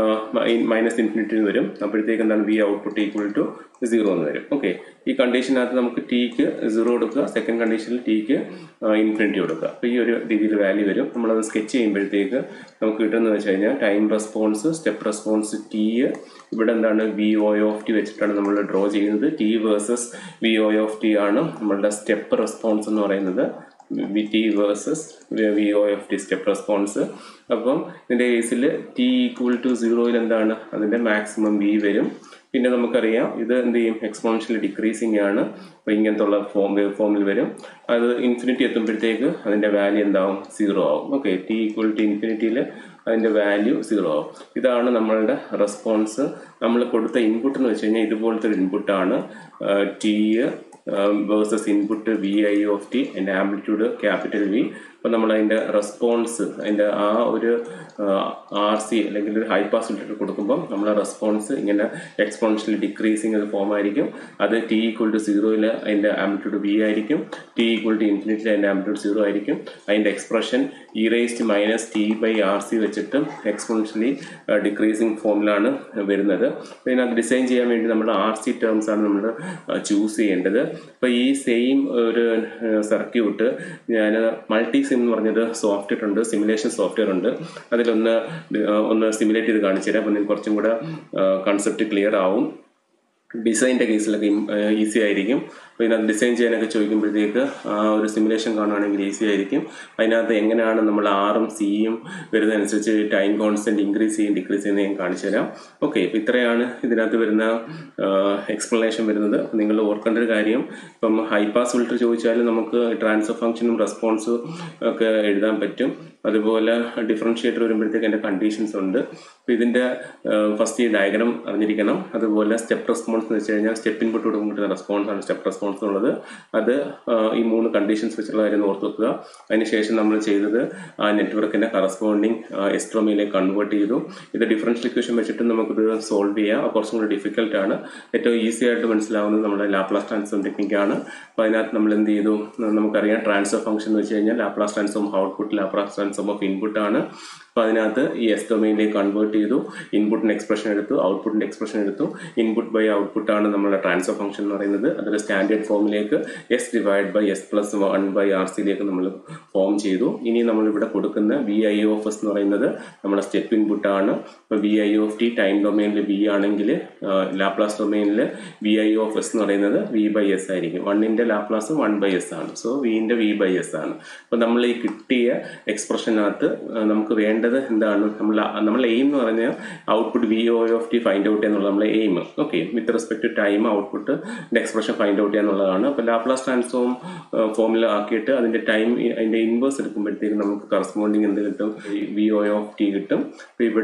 മൈനസ് ഇൻഫിനിറ്റി വരും അപ്പോഴത്തേക്ക് എന്താണ് V output equal to zero എന്ന് വരും ഓക്കെ ഈ കണ്ടീഷനകത്ത് നമുക്ക് ടിക്ക് സീറോ കൊടുക്കുക സെക്കൻഡ് കണ്ടീഷനിൽ ടിക്ക് ഇൻഫിനിറ്റി കൊടുക്കുക അപ്പോൾ ഈ ഒരു രീതിയിൽ വാല്യൂ വരും നമ്മളത് സ്കെച്ച് ചെയ്യുമ്പോഴത്തേക്ക് നമുക്ക് കിട്ടുന്നത് വെച്ച് കഴിഞ്ഞാൽ time response step response T ഇവിടെ എന്താണ് വി ഒ ഓഫ് ടി വെച്ചിട്ടാണ് നമ്മൾ ഡ്രോ ചെയ്യുന്നത് T versus V O of T ആണ് നമ്മളുടെ സ്റ്റെപ്പ് റെസ്പോൺസ് എന്ന് പറയുന്നത് V T versus V O F T step response അപ്പം ഇതിൻ്റെ കേസിൽ ടി ഈക്വൽ ടു സീറോയിൽ എന്താണ് അതിൻ്റെ മാക്സിമം വി വരും പിന്നെ നമുക്കറിയാം ഇത് എന്ത് ചെയ്യും എക്സ്പോണൻഷ്യലി ഡിക്രീസിങ് ആണ് അപ്പോൾ ഇങ്ങനത്തെ ഉള്ള ഫോം വേവ് ഫോമിൽ വരും അത് ഇൻഫിനിറ്റി എത്തുമ്പോഴത്തേക്ക് അതിൻ്റെ വാല്യൂ എന്താവും സീറോ ആവും ഓക്കെ ടി ഈക്വൽ ടു ഇൻഫിനിറ്റിയിൽ അതിൻ്റെ വാല്യൂ സീറോ ആവും ഇതാണ് നമ്മളുടെ റെസ്പോൺസ് നമ്മൾ കൊടുത്ത ഇൻപുട്ട് എന്ന് വെച്ച് കഴിഞ്ഞാൽ ഇതുപോലത്തെ ഒരു ഇൻപുട്ടാണ് T versus input V I of T അതിൻ്റെ ആംപ്ലിറ്റ്യൂഡ് ക്യാപിറ്റൽ വി അപ്പോൾ നമ്മൾ അതിൻ്റെ റെസ്പോൺസ് അതിൻ്റെ ആ ഒരു ആർ സി അല്ലെങ്കിൽ ഒരു ഹൈ പാസ് ഫിൽറ്റർ കൊടുക്കുമ്പോൾ നമ്മളെ റെസ്പോൺസ് ഇങ്ങനെ എക്സ്പോണൻഷ്യലി ഡിക്രീസിങ് ഒരു ഫോം ആയിരിക്കും അത് ടി ഈക്വൽ ടു സീറോയിൽ അതിൻ്റെ ആംപ്ലിറ്റ്യൂഡ് വി ആയിരിക്കും ടി ഈക്വൽ ടു ഇൻഫിനിറ്റിയിൽ അതിൻ്റെ ആംപ്ലിറ്റ്യൂഡ് സീറോ ആയിരിക്കും അതിൻ്റെ expression E raised minus T by R C വെച്ചിട്ട് എക്സ്പോണൻഷ്യലി ഡിക്രീസിങ് ഫോമിലാണ് വരുന്നത് അപ്പോൾ ഇതിനകത്ത് ഡിസൈൻ ചെയ്യാൻ വേണ്ടി നമ്മൾ ആർ സി ടേംസ് ആണ് നമ്മൾ ചൂസ് ചെയ്യേണ്ടത് അപ്പോൾ ഈ സെയിം ഒരു സർക്യൂട്ട് ഞാൻ മൾട്ടി സിം എന്ന് പറഞ്ഞത് സോഫ്റ്റ്വെയർ ഉണ്ട് സിമുലേഷൻ സോഫ്റ്റ്വെയർ ഉണ്ട് അതിലൊന്ന് ഒന്ന് സിമുലേറ്റ് ചെയ്ത് കാണിച്ചു തരാം അപ്പോൾ നിങ്ങൾക്ക് കുറച്ചും കൂടെ കൺസെപ്റ്റ് ക്ലിയർ ആവും ഡിസൈൻ്റെ കേസിലൊക്കെ ഈസി ആയിരിക്കും അപ്പോൾ ഇതിനകത്ത് ഡിസൈൻ ചെയ്യാനൊക്കെ ചോദിക്കുമ്പോഴത്തേക്ക് ആ ഒരു സിമുലേഷൻ കാണുകയാണെങ്കിൽ ഈസി ആയിരിക്കും അതിനകത്ത് എങ്ങനെയാണ് നമ്മൾ ആറും സിയും വരുന്നതനുസരിച്ച് ടൈം കോൺസ്റ്റൻറ്റ് ഇൻക്രീസ് ചെയ്യും ഡിക്രീസ് ചെയ്യുന്നത് ഞാൻ കാണിച്ചു തരാം ഓക്കെ ഇപ്പോൾ ഇത്രയാണ് ഇതിനകത്ത് വരുന്ന എക്സ്പ്ലനേഷൻ വരുന്നത് നിങ്ങൾ ഓർക്കേണ്ട ഒരു കാര്യം ഇപ്പം ഹൈ പാസ് ഫിൽറ്റർ ചോദിച്ചാൽ നമുക്ക് ട്രാൻസ്ഫർ ഫംഗ്ഷനും റെസ്പോൺസും ഒക്കെ എഴുതാൻ പറ്റും അതുപോലെ ഡിഫറൻഷിയേറ്റർ വരുമ്പോഴത്തേക്ക് എൻ്റെ കണ്ടീഷൻസ് ഉണ്ട് അപ്പോൾ ഇതിൻ്റെ ഫസ്റ്റ് ഈ ഡയഗ്രാം അറിഞ്ഞിരിക്കണം അതുപോലെ സ്റ്റെപ്പ് റെസ്പോൺസ് എന്ന് വെച്ച് കഴിഞ്ഞാൽ സ്റ്റെപ്പ് ഇൻപുട്ട് കൊടുക്കുമ്പോൾ റെസ്പോൺസ് ആണ് സ്റ്റെപ്പ് റെസ്പോൺസ് എന്നുള്ളത് അത് ഈ മൂന്ന് കണ്ടീഷൻസ് വെച്ചുള്ള കാര്യം ഓർത്ത് വെക്കുക അതിനുശേഷം നമ്മൾ ചെയ്തത് ആ നെറ്റ്വർക്കിനെ കറസ്പോണ്ടിങ് എസ്ട്രോമിയിലേക്ക് കൺവേർട്ട് ചെയ്തു ഇത് ഡിഫറൻഷ്യൽ ഇക്വേഷൻ വെച്ചിട്ട് നമുക്കിത് സോൾവ് ചെയ്യാം കുറച്ചും കൂടി ഡിഫിക്കൽട്ട് ആണ് ഏറ്റവും ഈസി ആയിട്ട് മനസ്സിലാവുന്നത് നമ്മുടെ ലാപ്ലാസ് ട്രാൻസ്ഫോം ടെക്നിക്കാണ് അപ്പോൾ അതിനകത്ത് നമ്മൾ എന്ത് ചെയ്തു നമുക്കറിയാം ട്രാൻസ്ഫർ ഫംഗ്ഷൻ എന്ന് വെച്ച് കഴിഞ്ഞാൽ Laplace transform output Laplace transform of input ആണ് അപ്പോൾ അതിനകത്ത് ഈ എസ് ഡൊമൈനിലേക്ക് കൺവേർട്ട് ചെയ്തു ഇൻപുട്ടിൻ്റെ എക്സ്പ്രഷൻ എടുത്തു ഔട്ട്പുട്ടിൻ്റെ എക്സ്പ്രഷൻ എടുത്തു ഇൻപുട്ട് ബൈ ഔട്ട്പുട്ട് ആണ് നമ്മുടെ ട്രാൻസ്ഫർ ഫംഗ്ഷൻ എന്ന് പറയുന്നത് അതൊരു സ്റ്റാൻഡേർഡ് ഫോമിലേക്ക് S divide by S plus one by R സിയിലേക്ക് നമ്മൾ ഫോം ചെയ്തു ഇനി നമ്മളിവിടെ കൊടുക്കുന്ന വി ഐ ഓഫ് എസ് എന്ന് പറയുന്നത് നമ്മുടെ സ്റ്റെപ്പ് ഇൻപുട്ട് ആണ് ഇപ്പോൾ V I of T time ഡൊമൈനിൽ വി ആണെങ്കിൽ ലാപ്ലാസ് ഡൊമൈനിൽ വി ഐ ഓഫ് എസ് എന്ന് പറയുന്നത് വി ബൈ എസ് ആയിരിക്കും വണ്ണിൻ്റെ ലാപ്ലാസ് വൺ ബൈ എസ് ആണ് സോ വിൻ്റെ വി ബൈ എസ് ആണ് അപ്പോൾ നമ്മൾ ഈ കിട്ടിയ എക്സ്പ്രഷനകത്ത് നമുക്ക് വേണ്ടത് എന്താണ് നമ്മൾ നമ്മളെ എയിം എന്ന് പറഞ്ഞാൽ output V O of T find out എന്നുള്ള നമ്മളെ aim okay with respect to time output expression find out ചെയ്യുക എന്നുള്ളതാണ് അപ്പോൾ ലാപ്ലാസ് ട്രാൻസ്ഫോം ഫോമിൽ ആക്കിയിട്ട് അതിൻ്റെ ടൈം അതിൻ്റെ ഇൻവേഴ്സ് എടുക്കുമ്പോഴത്തേക്ക് നമുക്ക് കറസ്പോണ്ടിങ് എന്ത് കിട്ടും വി ഒ ഓഫ് ടി കിട്ടും അപ്പോൾ ഇവിടെ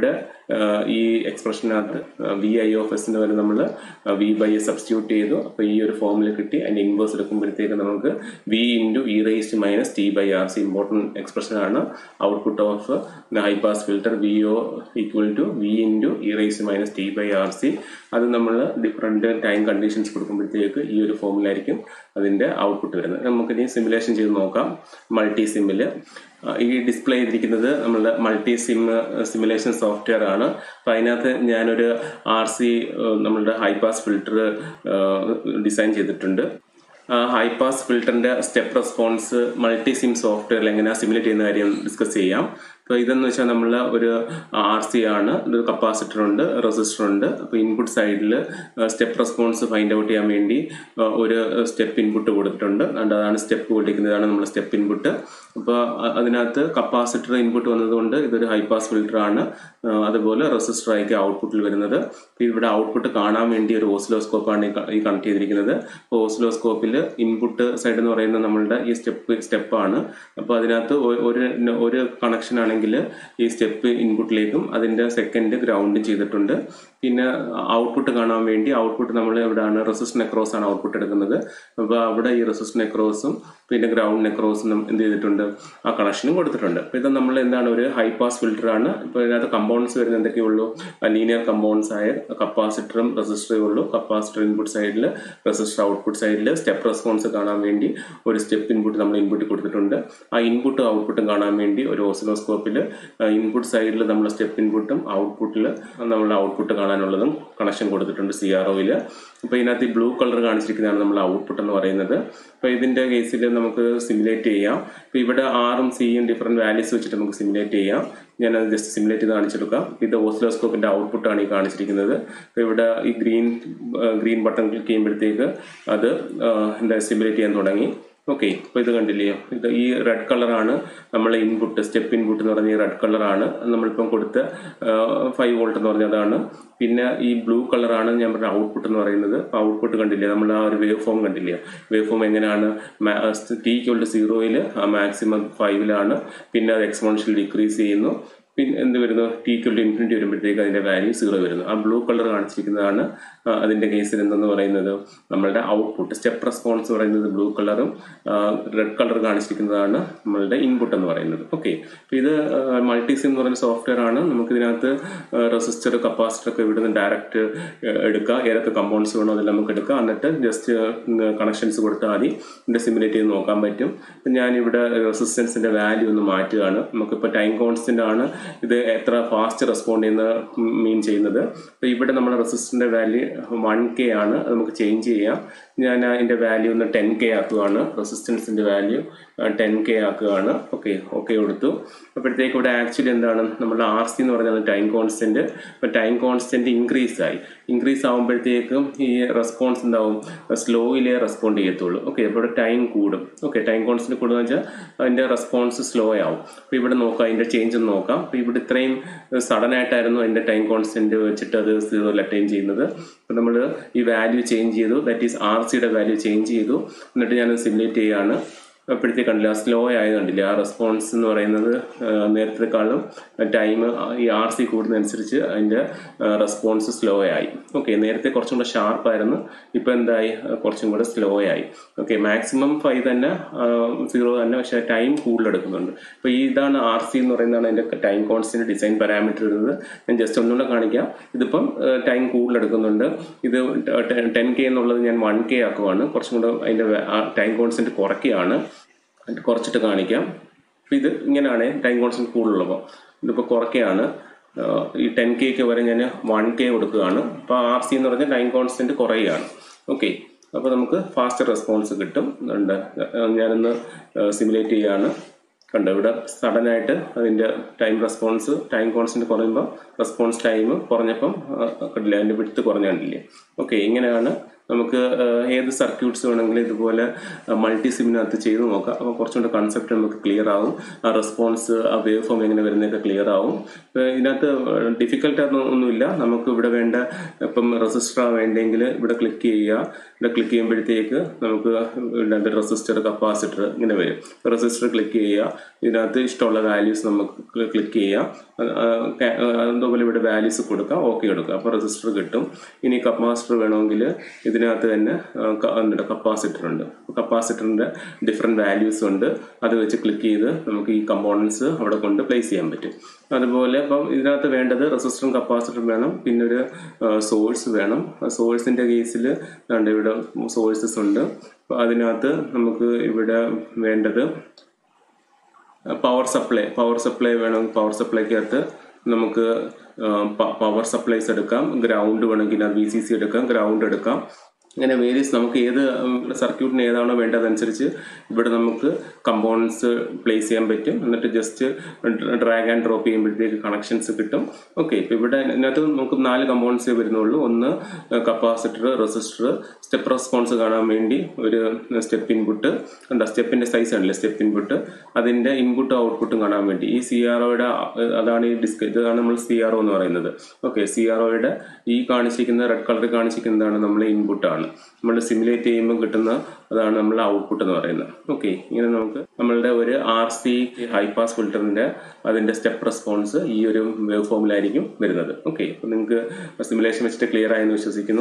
ഈ എക്സ്പ്രഷനകത്ത് വി ഐ ഓഫ് എസിന് വരെ നമ്മൾ വി ബൈ എ സബ്സ്റ്റിറ്റ്യൂട്ട് ചെയ്തു അപ്പോൾ ഈ ഒരു ഫോമിൽ കിട്ടി അതിൻ്റെ ഇൻവേഴ്സ് എടുക്കുമ്പോഴത്തേക്ക് നമുക്ക് V into E raised minus T by R C important എക്സ്പ്രഷനാണ് output of high pass filter V O equal to V into E raised minus T by R C അത് നമ്മൾ ഡിഫറെൻറ്റ് ടൈം കണ്ടീഷൻസ് കൊടുക്കുമ്പോഴത്തേക്ക് ഈ ഒരു ഫോമിലായിരിക്കും അതിൻ്റെ output വരുന്നത് നമുക്കിനി simulation ചെയ്ത് നോക്കാം മൾട്ടി സിമ്മിൽ ഈ ഡിസ്പ്ലേ ചെയ്തിരിക്കുന്നത് നമ്മളുടെ മൾട്ടി സിം സിമുലേഷൻ സോഫ്റ്റ്വെയർ ആണ് അപ്പോൾ അതിനകത്ത് ഞാനൊരു ആർ സി നമ്മളുടെ ഹൈ പാസ് ഫിൽറ്റർ ഡിസൈൻ ചെയ്തിട്ടുണ്ട് ഹൈ പാസ് ഫിൽറ്ററിൻ്റെ സ്റ്റെപ്പ് റെസ്പോൺസ് മൾട്ടി സിം സോഫ്റ്റ്വെയറിൽ എങ്ങനെയാണ് സിമുലേറ്റ് ചെയ്യുന്ന കാര്യം ഡിസ്കസ് ചെയ്യാം അപ്പോൾ ഇതെന്ന് വെച്ചാൽ നമ്മൾ ഒരു ആർ സി ആണ് ഒരു കപ്പാസിറ്റർ ഉണ്ട് റെസിസ്റ്റർ ഉണ്ട് അപ്പോൾ ഇൻപുട്ട് സൈഡിൽ സ്റ്റെപ്പ് റെസ്പോൺസ് ഫൈൻഡ് ഔട്ട് ചെയ്യാൻ വേണ്ടി ഒരു സ്റ്റെപ്പ് ഇൻപുട്ട് കൊടുത്തിട്ടുണ്ട് അതുകൊണ്ട് അതാണ് സ്റ്റെപ്പ് കൊടുക്കുന്നതാണ് നമ്മൾ സ്റ്റെപ്പ് ഇൻപുട്ട് അപ്പോൾ അതിനകത്ത് കപ്പാസിറ്റർ ഇൻപുട്ട് വന്നതുകൊണ്ട് ഇതൊരു ഹൈ പാസ് ഫിൽറ്റർ ആണ് അതുപോലെ റെസിസ്റ്റർ ആയിരിക്കും ഔട്ട്പുട്ടിൽ വരുന്നത് ഇവിടെ ഔട്ട്പുട്ട് കാണാൻ വേണ്ടി ഒരു ഓസിലോസ്കോപ്പാണ് ഈ കണക്ട് ചെയ്തിരിക്കുന്നത് അപ്പോൾ ഓസിലോസ്കോപ്പിൽ ഇൻപുട്ട് സൈഡ് എന്ന് പറയുന്നത് നമ്മളുടെ ഈ സ്റ്റെപ്പ് സ്റ്റെപ്പാണ് അപ്പോൾ അതിനകത്ത് ഒരു ഒരു കണക്ഷൻ ആണെങ്കിൽ ഈ സ്റ്റെപ്പ് ഇൻപുട്ടിലേക്കും അതിൻ്റെ സെക്കൻഡ് ഗ്രൗണ്ടും ചെയ്തിട്ടുണ്ട് പിന്നെ ഔട്ട്പുട്ട് കാണാൻ വേണ്ടി ഔട്ട്പുട്ട് നമ്മൾ എവിടെയാണ് റെസിസ്റ്റർ നെക്രോസ് ആണ് ഔട്ട്പുട്ട് എടുക്കുന്നത് അപ്പോൾ അവിടെ ഈ റെസിസ്റ്റർ നെക്രോസും പിന്നെ ഗ്രൗണ്ട് നെക്രോസും എന്ത് ചെയ്തിട്ടുണ്ട് ആ കണക്ഷനും കൊടുത്തിട്ടുണ്ട് അപ്പോൾ ഇത് നമ്മൾ എന്താണ് ഒരു ഹൈ പാസ് ഫിൽറ്റർ ആണ് ഇപ്പോൾ ഇതിനകത്ത് കമ്പൗണ്ട്സ് വരുന്ന എന്തൊക്കെയുള്ളൂ ലീനിയർ കമ്പൗണ്ട്സ് ആയ കപ്പാസിറ്ററും റെസിസ്റ്ററും ഉള്ളൂ കപ്പാസിറ്റർ ഇൻപുട്ട് സൈഡിൽ റെസിസ്റ്റർ ഔട്ട്പുട്ട് സൈഡിൽ സ്റ്റെപ്പ് റെസ്പോൺസ് കാണാൻ വേണ്ടി ഒരു സ്റ്റെപ്പ് ഇൻപുട്ട് നമ്മൾ ഇൻപുട്ട് കൊടുത്തിട്ടുണ്ട് ആ ഇൻപുട്ടും ഔട്ട്പുട്ടും കാണാൻ വേണ്ടി ഒരു ഓസിലോസ്കോപ്പിൽ ഇൻപുട്ട് സൈഡിൽ നമ്മൾ സ്റ്റെപ്പ് ഇൻപുട്ടും ഔട്ട്പുട്ടിൽ നമ്മളുടെ ഔട്ട്പുട്ട് കാണാനുള്ളതും കണക്ഷൻ കൊടുത്തിട്ടുണ്ട് സി ആർ ഒയിൽ അപ്പോൾ ഇതിനകത്ത് ഈ ബ്ലൂ കളർ കാണിച്ചിരിക്കുന്നതാണ് നമ്മൾ ഔട്ട്പുട്ട് എന്ന് പറയുന്നത് അപ്പോൾ ഇതിൻ്റെ കേസിൽ നമുക്ക് സിമുലേറ്റ് ചെയ്യാം ഇപ്പോൾ ഇവിടെ ആറും സിയും ഡിഫറെൻറ്റ് വാല്യൂസ് വെച്ചിട്ട് നമുക്ക് സിമുലേറ്റ് ചെയ്യാം ഞാനത് ജസ്റ്റ് സിമുലേറ്റ് ചെയ്ത് കാണിച്ചെടുക്കാം ഇത് ഓസിലോസ്കോപ്പിൻ്റെ ഔട്ട്പുട്ടാണ് ഈ കാണിച്ചിരിക്കുന്നത് അപ്പോൾ ഇവിടെ ഈ ഗ്രീൻ ഗ്രീൻ ബട്ടൺ ക്ലിക്ക് ചെയ്യുമ്പോഴത്തേക്ക് അത് എന്താ സിമുലേറ്റ് ചെയ്യാൻ തുടങ്ങി ഓക്കെ അപ്പോൾ ഇത് കണ്ടില്ലയോ ഇത് ഈ റെഡ് കളറാണ് നമ്മൾ ഇൻപുട്ട് സ്റ്റെപ്പ് ഇൻപുട്ട് എന്ന് പറഞ്ഞ ഈ റെഡ് കളറാണ് നമ്മളിപ്പം കൊടുത്ത ഫൈവ് വോൾട്ട് എന്ന് പറഞ്ഞതാണ് പിന്നെ ഈ ബ്ലൂ കളറാണ് ഞാൻ പറഞ്ഞ ഔട്ട്പുട്ട് എന്ന് പറയുന്നത് അപ്പോൾ ഔട്ട്പുട്ട് കണ്ടില്ലേ നമ്മൾ ആ ഒരു വേവ് ഫോം കണ്ടില്ലേ വേവ് ഫോം എങ്ങനെയാണ് ടി ടു സീറോയിൽ മാക്സിമം ഫൈവിലാണ് പിന്നെ അത് എക്സ്പോൺഷ്യൽ ഡിക്രീസ് ചെയ്യുന്നു പിന്നെ എന്ത് വരുന്നു ടി ടു ഇൻഫിനിറ്റി വരുമ്പോഴത്തേക്ക് അതിൻ്റെ വാല്യൂ സീറോ വരുന്നു ആ ബ്ലൂ കളർ കാണിച്ചിരിക്കുന്നതാണ് അതിൻ്റെ കേസിൽ എന്തെന്ന് പറയുന്നത് നമ്മളുടെ ഔട്ട്പുട്ട് സ്റ്റെപ്പ് റെസ്പോൺസ് പറയുന്നത് ബ്ലൂ കളറും റെഡ് കളർ കാണിച്ചിരിക്കുന്നതാണ് നമ്മളുടെ ഇൻപുട്ട് എന്ന് പറയുന്നത് ഓക്കെ അപ്പോൾ ഇത് മൾട്ടിസിം എന്ന് പറയുന്ന സോഫ്റ്റ്വെയർ ആണ് നമുക്ക് ഇതിനകത്ത് റെസിസ്റ്റർ കപ്പാസിറ്റർ ഒക്കെ ഇവിടുന്ന് ഡയറക്റ്റ് എടുക്കുക ഏതൊക്കെ കമ്പൗണ്ട്സ് വേണോ അതെല്ലാം നമുക്ക് എടുക്കാം എന്നിട്ട് ജസ്റ്റ് കണക്ഷൻസ് കൊടുത്താൽ മതി ഇതിൻ്റെ സിമുലേറ്റ് ചെയ്ത് നോക്കാൻ പറ്റും ഞാനിവിടെ റെസിസ്റ്റൻസിൻ്റെ വാല്യൂ ഒന്ന് മാറ്റുകയാണ് നമുക്കിപ്പോൾ ടൈം കോൺസ്റ്റൻ്റ് ആണ് ഇത് എത്ര ഫാസ്റ്റ് റെസ്പോണ്ട് ചെയ്യുന്ന മീൻ ചെയ്യുന്നത് അപ്പോൾ ഇവിടെ നമ്മുടെ റെസിസ്റ്ററിൻ്റെ വാല്യൂ വൺ കെ ആണ് അത് നമുക്ക് ചേഞ്ച് ചെയ്യാം ഞാൻ അതിൻ്റെ വാല്യൂ ഒന്ന് ടെൻ കെ ആക്കുകയാണ് റെസിസ്റ്റൻസിൻ്റെ വാല്യൂ ടെൻ കെ ആക്കുകയാണ് ഓക്കെ ഓക്കെ കൊടുത്തു അപ്പോഴത്തേക്ക് ഇവിടെ ആക്ച്വലി എന്താണ് നമ്മുടെ ആർ സി എന്ന് പറഞ്ഞാൽ ടൈം കോൺസ്റ്റൻറ്റ് ഇപ്പോൾ ടൈം കോൺസ്റ്റൻറ്റ് ഇൻക്രീസ് ആയി ഇൻക്രീസ് ആകുമ്പോഴത്തേക്കും ഈ റെസ്പോൺസ് എന്താവും സ്ലോയിലേ റെസ്പോണ്ട് ചെയ്യത്തുള്ളൂ ഓക്കെ അപ്പോൾ ഇവിടെ ടൈം കൂടും ഓക്കെ ടൈം കോൺസ്റ്റൻറ്റ് കൂടുക വെച്ചാൽ അതിൻ്റെ റെസ്പോൺസ് സ്ലോ ആവും അപ്പോൾ ഇവിടെ നോക്കാം അതിൻ്റെ ചേഞ്ച് ഒന്ന് നോക്കാം അപ്പോൾ ഇവിടെ ഇത്രയും സഡൻ ആയിട്ടായിരുന്നു അതിൻ്റെ ടൈം കോൺസ്റ്റൻറ്റ് വെച്ചിട്ട് അത് സീറോയിൽ അറ്റൈൻ ചെയ്യുന്നത് അപ്പോൾ നമ്മൾ ഈ വാല്യൂ ചേഞ്ച് ചെയ്തു ദാറ്റ് ഈസ് ആർ സിയുടെ വാല്യൂ ചേഞ്ച് ചെയ്തു എന്നിട്ട് ഞാൻ സിമുലേറ്റ് ചെയ്യുകയാണ് അപ്പോഴത്തേക്ക് കണ്ടില്ല സ്ലോ ആയത് കണ്ടില്ല ആ റെസ്പോൺസ് എന്ന് പറയുന്നത് നേരത്തെക്കാളും ടൈം ഈ ആർ സി കൂടുന്നതനുസരിച്ച് അതിൻ്റെ റെസ്പോൺസ് സ്ലോ ആയി ഓക്കെ നേരത്തെ കുറച്ചും കൂടെ ഷാർപ്പായിരുന്നു ഇപ്പോൾ എന്തായി കുറച്ചും കൂടെ സ്ലോ ആയി ഓക്കെ മാക്സിമം ഫൈവ് തന്നെ സീറോ തന്നെ പക്ഷേ ടൈം കൂടുതലെടുക്കുന്നുണ്ട് അപ്പോൾ ഈ ഇതാണ് ആർ സി എന്ന് പറയുന്നതാണ് അതിൻ്റെ ടൈം കോൺസ്റ്റൻറ്റ് ഡിസൈൻ പാരാമീറ്റർ വരുന്നത് ഞാൻ ജസ്റ്റ് ഒന്നുകൂടെ കാണിക്കാം ഇതിപ്പം ടൈം കൂടുതലെടുക്കുന്നുണ്ട് ഇത് ടെൻ കെ എന്നുള്ളത് ഞാൻ വൺ കെ ആക്കുവാണ് കുറച്ചും കൂടെ അതിൻ്റെ ടൈം കോൺസ്റ്റൻറ്റ് കുറയ്ക്കുകയാണ് കുറച്ചിട്ട് കാണിക്കാം അപ്പോൾ ഇത് ഇങ്ങനെയാണ് ടൈം കോൺസ്റ്റൻറ്റ് കൂടുതലുള്ളപ്പോൾ ഇതിപ്പോൾ കുറയ്ക്കുകയാണ് ഈ ടെൻ കെക്ക് വരെ ഞാൻ വൺ കെ കൊടുക്കുകയാണ് അപ്പോൾ ആർ സി എന്ന് പറഞ്ഞാൽ ടൈം കോൺസ്റ്റൻറ്റ് കുറയുകയാണ് ഓക്കെ അപ്പോൾ നമുക്ക് ഫാസ്റ്റ് റെസ്പോൺസ് കിട്ടും ഉണ്ട് ഞാനൊന്ന് സിമുലേറ്റ് ചെയ്യുകയാണ് കണ്ടോ ഇവിടെ സഡനായിട്ട് അതിൻ്റെ ടൈം റെസ്പോൺസ് ടൈം കോൺസ്റ്റൻറ്റ് കുറയുമ്പോൾ റെസ്പോൺസ് ടൈം കുറഞ്ഞപ്പം കണ്ടില്ല അതിൻ്റെ വിടുത്ത് കുറഞ്ഞ കണ്ടില്ലേ ഓക്കെ ഇങ്ങനെയാണ് നമുക്ക് ഏഹ്, ഏത് സർക്യൂട്ട്സ് വേണമെങ്കിലും ഇതുപോലെ മൾട്ടി സിമിനകത്ത് ചെയ്ത് നോക്കാം അപ്പോൾ കുറച്ചും കൂടെ കൺസെപ്റ്റ് നമുക്ക് ക്ലിയർ ആവും ആ റെസ്പോൺസ് ആ വേവ് ഫോം എങ്ങനെ വരുന്നതൊക്കെ ക്ലിയർ ആവും ഇപ്പൊ ഇതിനകത്ത് ഡിഫിക്കൽട്ട് ഒന്നുമില്ല നമുക്ക് ഇവിടെ വേണ്ട ഇപ്പം റെസിസ്റ്റർ വേണ്ടെങ്കിൽ ഇവിടെ ക്ലിക്ക് ചെയ്യുക ഇവിടെ ക്ലിക്ക് ചെയ്യുമ്പോഴത്തേക്ക് നമുക്ക് ഇതിനകത്ത് റെസിസ്റ്റർ കപ്പാസിറ്റർ ഇങ്ങനെ വരും റെസിസ്റ്റർ ക്ലിക്ക് ചെയ്യുക ഇതിനകത്ത് ഇഷ്ടമുള്ള വാല്യൂസ് നമുക്ക് ക്ലിക്ക് ചെയ്യാം അത് ആ, ca- ആ, അതുപോലെ ഇവിടെ വാല്യൂസ് കൊടുക്കാം ഓക്കെ കൊടുക്കുക അപ്പോൾ റെസിസ്റ്റർ കിട്ടും ഇനി കപ്പാസിറ്റർ വേണമെങ്കിൽ ഇതിനകത്ത് തന്നെ കപ്പാസിറ്റർ ഉണ്ട് കപ്പാസിറ്ററിന്റെ ഡിഫറെൻറ്റ് വാല്യൂസ് ഉണ്ട് അത് വെച്ച് ക്ലിക്ക് ചെയ്ത് നമുക്ക് ഈ കമ്പോണൻസ് അവിടെ കൊണ്ട് പ്ലേസ് ചെയ്യാൻ പറ്റും അതുപോലെ ഇപ്പം ഇതിനകത്ത് വേണ്ടത് റെസിസ്റ്ററും കപ്പാസിറ്ററും വേണം പിന്നെ ഒരു സോഴ്സ് വേണം സോഴ്സിന്റെ കേസിൽ ഇവിടെ സോഴ്സസ് ഉണ്ട് അപ്പോൾ അതിനകത്ത് നമുക്ക് ഇവിടെ വേണ്ടത് പവർ സപ്ലൈ പവർ സപ്ലൈ വേണമെങ്കിൽ പവർ സപ്ലൈക്കകത്ത് നമുക്ക് പവർ സപ്ലൈസ് എടുക്കാം ഗ്രൗണ്ട് വേണമെങ്കിൽ അത് വി സി സി എടുക്കാം ഗ്രൗണ്ട് എടുക്കാം അങ്ങനെ വേരിയസ് നമുക്ക് ഏത് സർക്യൂട്ടിന് ഏതാണോ വേണ്ടതനുസരിച്ച് ഇവിടെ നമുക്ക് കമ്പോണൻസ് പ്ലേസ് ചെയ്യാൻ പറ്റും എന്നിട്ട് ജസ്റ്റ് ഡ്രാഗ് ആൻഡ് ഡ്രോപ്പ് ചെയ്യുമ്പോഴത്തേക്ക് കണക്ഷൻസ് കിട്ടും ഓക്കെ ഇപ്പം ഇവിടെ ഇതിനകത്ത് നമുക്ക് നാല് കമ്പോണൻസേ വരുന്നുള്ളൂ ഒന്ന് കപ്പാസിറ്റർ റെസിസ്റ്റർ സ്റ്റെപ്പ് റെസ്പോൺസ് കാണാൻ വേണ്ടി ഒരു സ്റ്റെപ്പ് ഇൻപുട്ട് എന്താ സ്റ്റെപ്പിന്റെ സൈസ് ആണല്ലേ സ്റ്റെപ്പ് ഇൻപുട്ട് അതിന്റെ ഇൻപുട്ടും ഔട്ട്പുട്ടും കാണാൻ വേണ്ടി ഈ സി ആർ ഒയുടെ അതാണ് ഈ ഡിസ്ക് ഇതാണ് നമ്മൾ സി ആർ ഒ എന്ന് പറയുന്നത് ഓക്കെ സി ആർ ഒയുടെ ഈ കാണിച്ചിരിക്കുന്ന റെഡ് കളറിൽ കാണിച്ചിരിക്കുന്നതാണ് നമ്മൾ ഇൻപുട്ടാണ് നമ്മൾ സിമുലേറ്റ് ചെയ്യുമ്പോൾ കിട്ടുന്ന അതാണ് നമ്മൾ ഔട്ട്പുട്ട് എന്ന് പറയുന്നത് ഓക്കെ ഇങ്ങനെ നമുക്ക് നമ്മളുടെ ഒരു ആർ സി ഹൈ പാസ് ഫിൽറ്ററിന്റെ അതിന്റെ സ്റ്റെപ്പ് റെസ്പോൺസ് ഈ ഒരു വേവ് ഫോമിലായിരിക്കും വരുന്നത് ഓക്കെ അപ്പോൾ നിങ്ങൾക്ക് സിമുലേഷൻ വെച്ചിട്ട് ക്ലിയർ ആയെന്ന് വിശ്വസിക്കുന്നു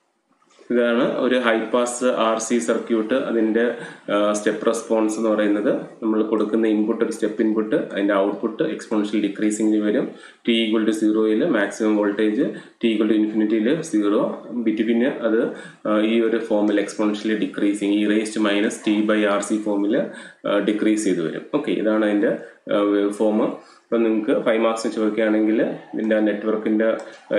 ഇതാണ് ഒരു high pass R C circuit അതിന്റെ സ്റ്റെപ്പ് റെസ്പോൺസ് എന്ന് പറയുന്നത് നമ്മൾ കൊടുക്കുന്ന ഇൻപുട്ട് ഒരു സ്റ്റെപ്പ് ഇൻപുട്ട് അതിന്റെ ഔട്ട്പുട്ട് എക്സ്പോണൻഷ്യൽ ഡിക്രീസിംഗിൽ വരും ടി ഈക്വൽ ടു സീറോയിൽ maximum voltage T equal to ഇൻഫിനിറ്റിയിൽ സീറോ ബിറ്റ്വീന് അത് ആ, ഈ ഒരു ഫോമിൽ exponentially decreasing E raised minus T by R C ഫോമിൽ ഡിക്രീസ് ചെയ്ത് വരും ഓക്കെ ഇതാണ് അതിന്റെ വേവ് ഫോം ഇപ്പം നിങ്ങൾക്ക് ഫൈവ് മാർക്സ് ചോദിക്കുകയാണെങ്കിൽ ഇതിൻ്റെ നെറ്റ്വർക്കിൻ്റെ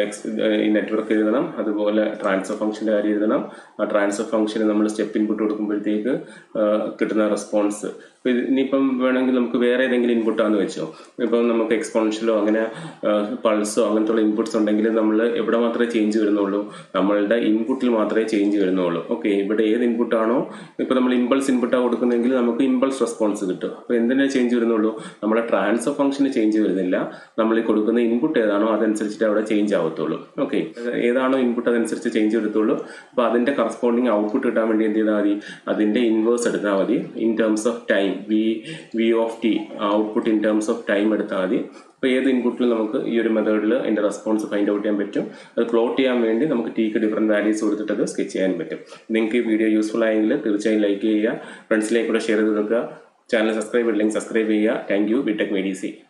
ഈ നെറ്റ്വർക്ക് എഴുതണം അതുപോലെ ട്രാൻസ്ഫർ ഫംഗ്ഷൻ്റെ കാര്യം എഴുതണം ആ ട്രാൻസ്ഫർ ഫംഗ്ഷന് നമ്മൾ സ്റ്റെപ്പ് ഇൻപുട്ട് കൊടുക്കുമ്പോഴത്തേക്ക് ആ, കിട്ടുന്ന റെസ്പോൺസ് ഇപ്പം ഇത് ഇനിയിപ്പം വേണമെങ്കിൽ നമുക്ക് വേറെ ഏതെങ്കിലും ഇൻപുട്ടാന്ന് വെച്ചോ ഇപ്പം നമുക്ക് എക്സ്പോണൻഷ്യലോ അങ്ങനെ പൾസോ അങ്ങനത്തെ ഇൻപുട്സ് ഉണ്ടെങ്കിൽ നമ്മൾ എവിടെ മാത്രമേ ചേഞ്ച് വരുന്നുള്ളൂ നമ്മളുടെ ഇൻപുട്ടിൽ മാത്രമേ ചേഞ്ച് വരുന്നുള്ളൂ ഓക്കെ ഇവിടെ ഏത് ഇൻപുട്ടാണോ ഇപ്പം നമ്മൾ ഇമ്പൾസ് ഇൻപുട്ടാണ് കൊടുക്കുന്നതെങ്കിൽ നമുക്ക് ഇമ്പൾസ് റെസ്പോൺസ് കിട്ടും അപ്പോൾ എന്തിനാ ചേഞ്ച് വരുന്നുള്ളൂ നമ്മുടെ ട്രാൻസ്ഫർ ഫംഗ്ഷന് ചേഞ്ച് വരുന്നില്ല നമ്മൾ ഈ കൊടുക്കുന്ന ഇൻപുട്ട് ഏതാണോ അതനുസരിച്ചിട്ട് അവിടെ ചേഞ്ച് ആവത്തുള്ളൂ ഓക്കെ ഏതാണോ ഇൻപുട്ട് അതനുസരിച്ച് ചേഞ്ച് വരത്തുള്ളൂ അപ്പോൾ അതിന്റെ കറസ്പോണ്ടിങ് ഔട്ട്പുട്ട് കിട്ടാൻ വേണ്ടി എന്ത് ചെയ്താൽ മതി അതിന്റെ ഇൻവേഴ്സ് എടുത്താൽ മതി in terms of time V V of T output in terms of time എടുത്താൽ മതി അപ്പോൾ ഏത് ഇൻപുട്ടിലും നമുക്ക് ഈ ഒരു മെത്തേഡിൽ അതിന്റെ റെസ്പോൺസ് ഫൈൻഡ് ഔട്ട് ചെയ്യാൻ പറ്റും അത് പ്ലോട്ട് ചെയ്യാൻ വേണ്ടി നമുക്ക് ടീക്ക് ഡിഫറെന്റ് വാല്യൂസ് കൊടുത്തിട്ട് അത് സ്കെച്ച് ചെയ്യാൻ പറ്റും നിങ്ങൾക്ക് ഈ വീഡിയോ യൂസ്ഫുൾ ആയെങ്കിൽ തീർച്ചയായും ലൈക്ക് ചെയ്യുക ഫ്രണ്ട്സിലേക്ക് കൂടെ ഷെയർ ചെയ്ത് കൊടുക്കുക ചാനൽ സബ്സ്ക്രൈബ് ഇല്ലെങ്കിൽ സബ്സ്ക്രൈബ് ചെയ്യുക താങ്ക് യു ബിടെക് മെഡിസി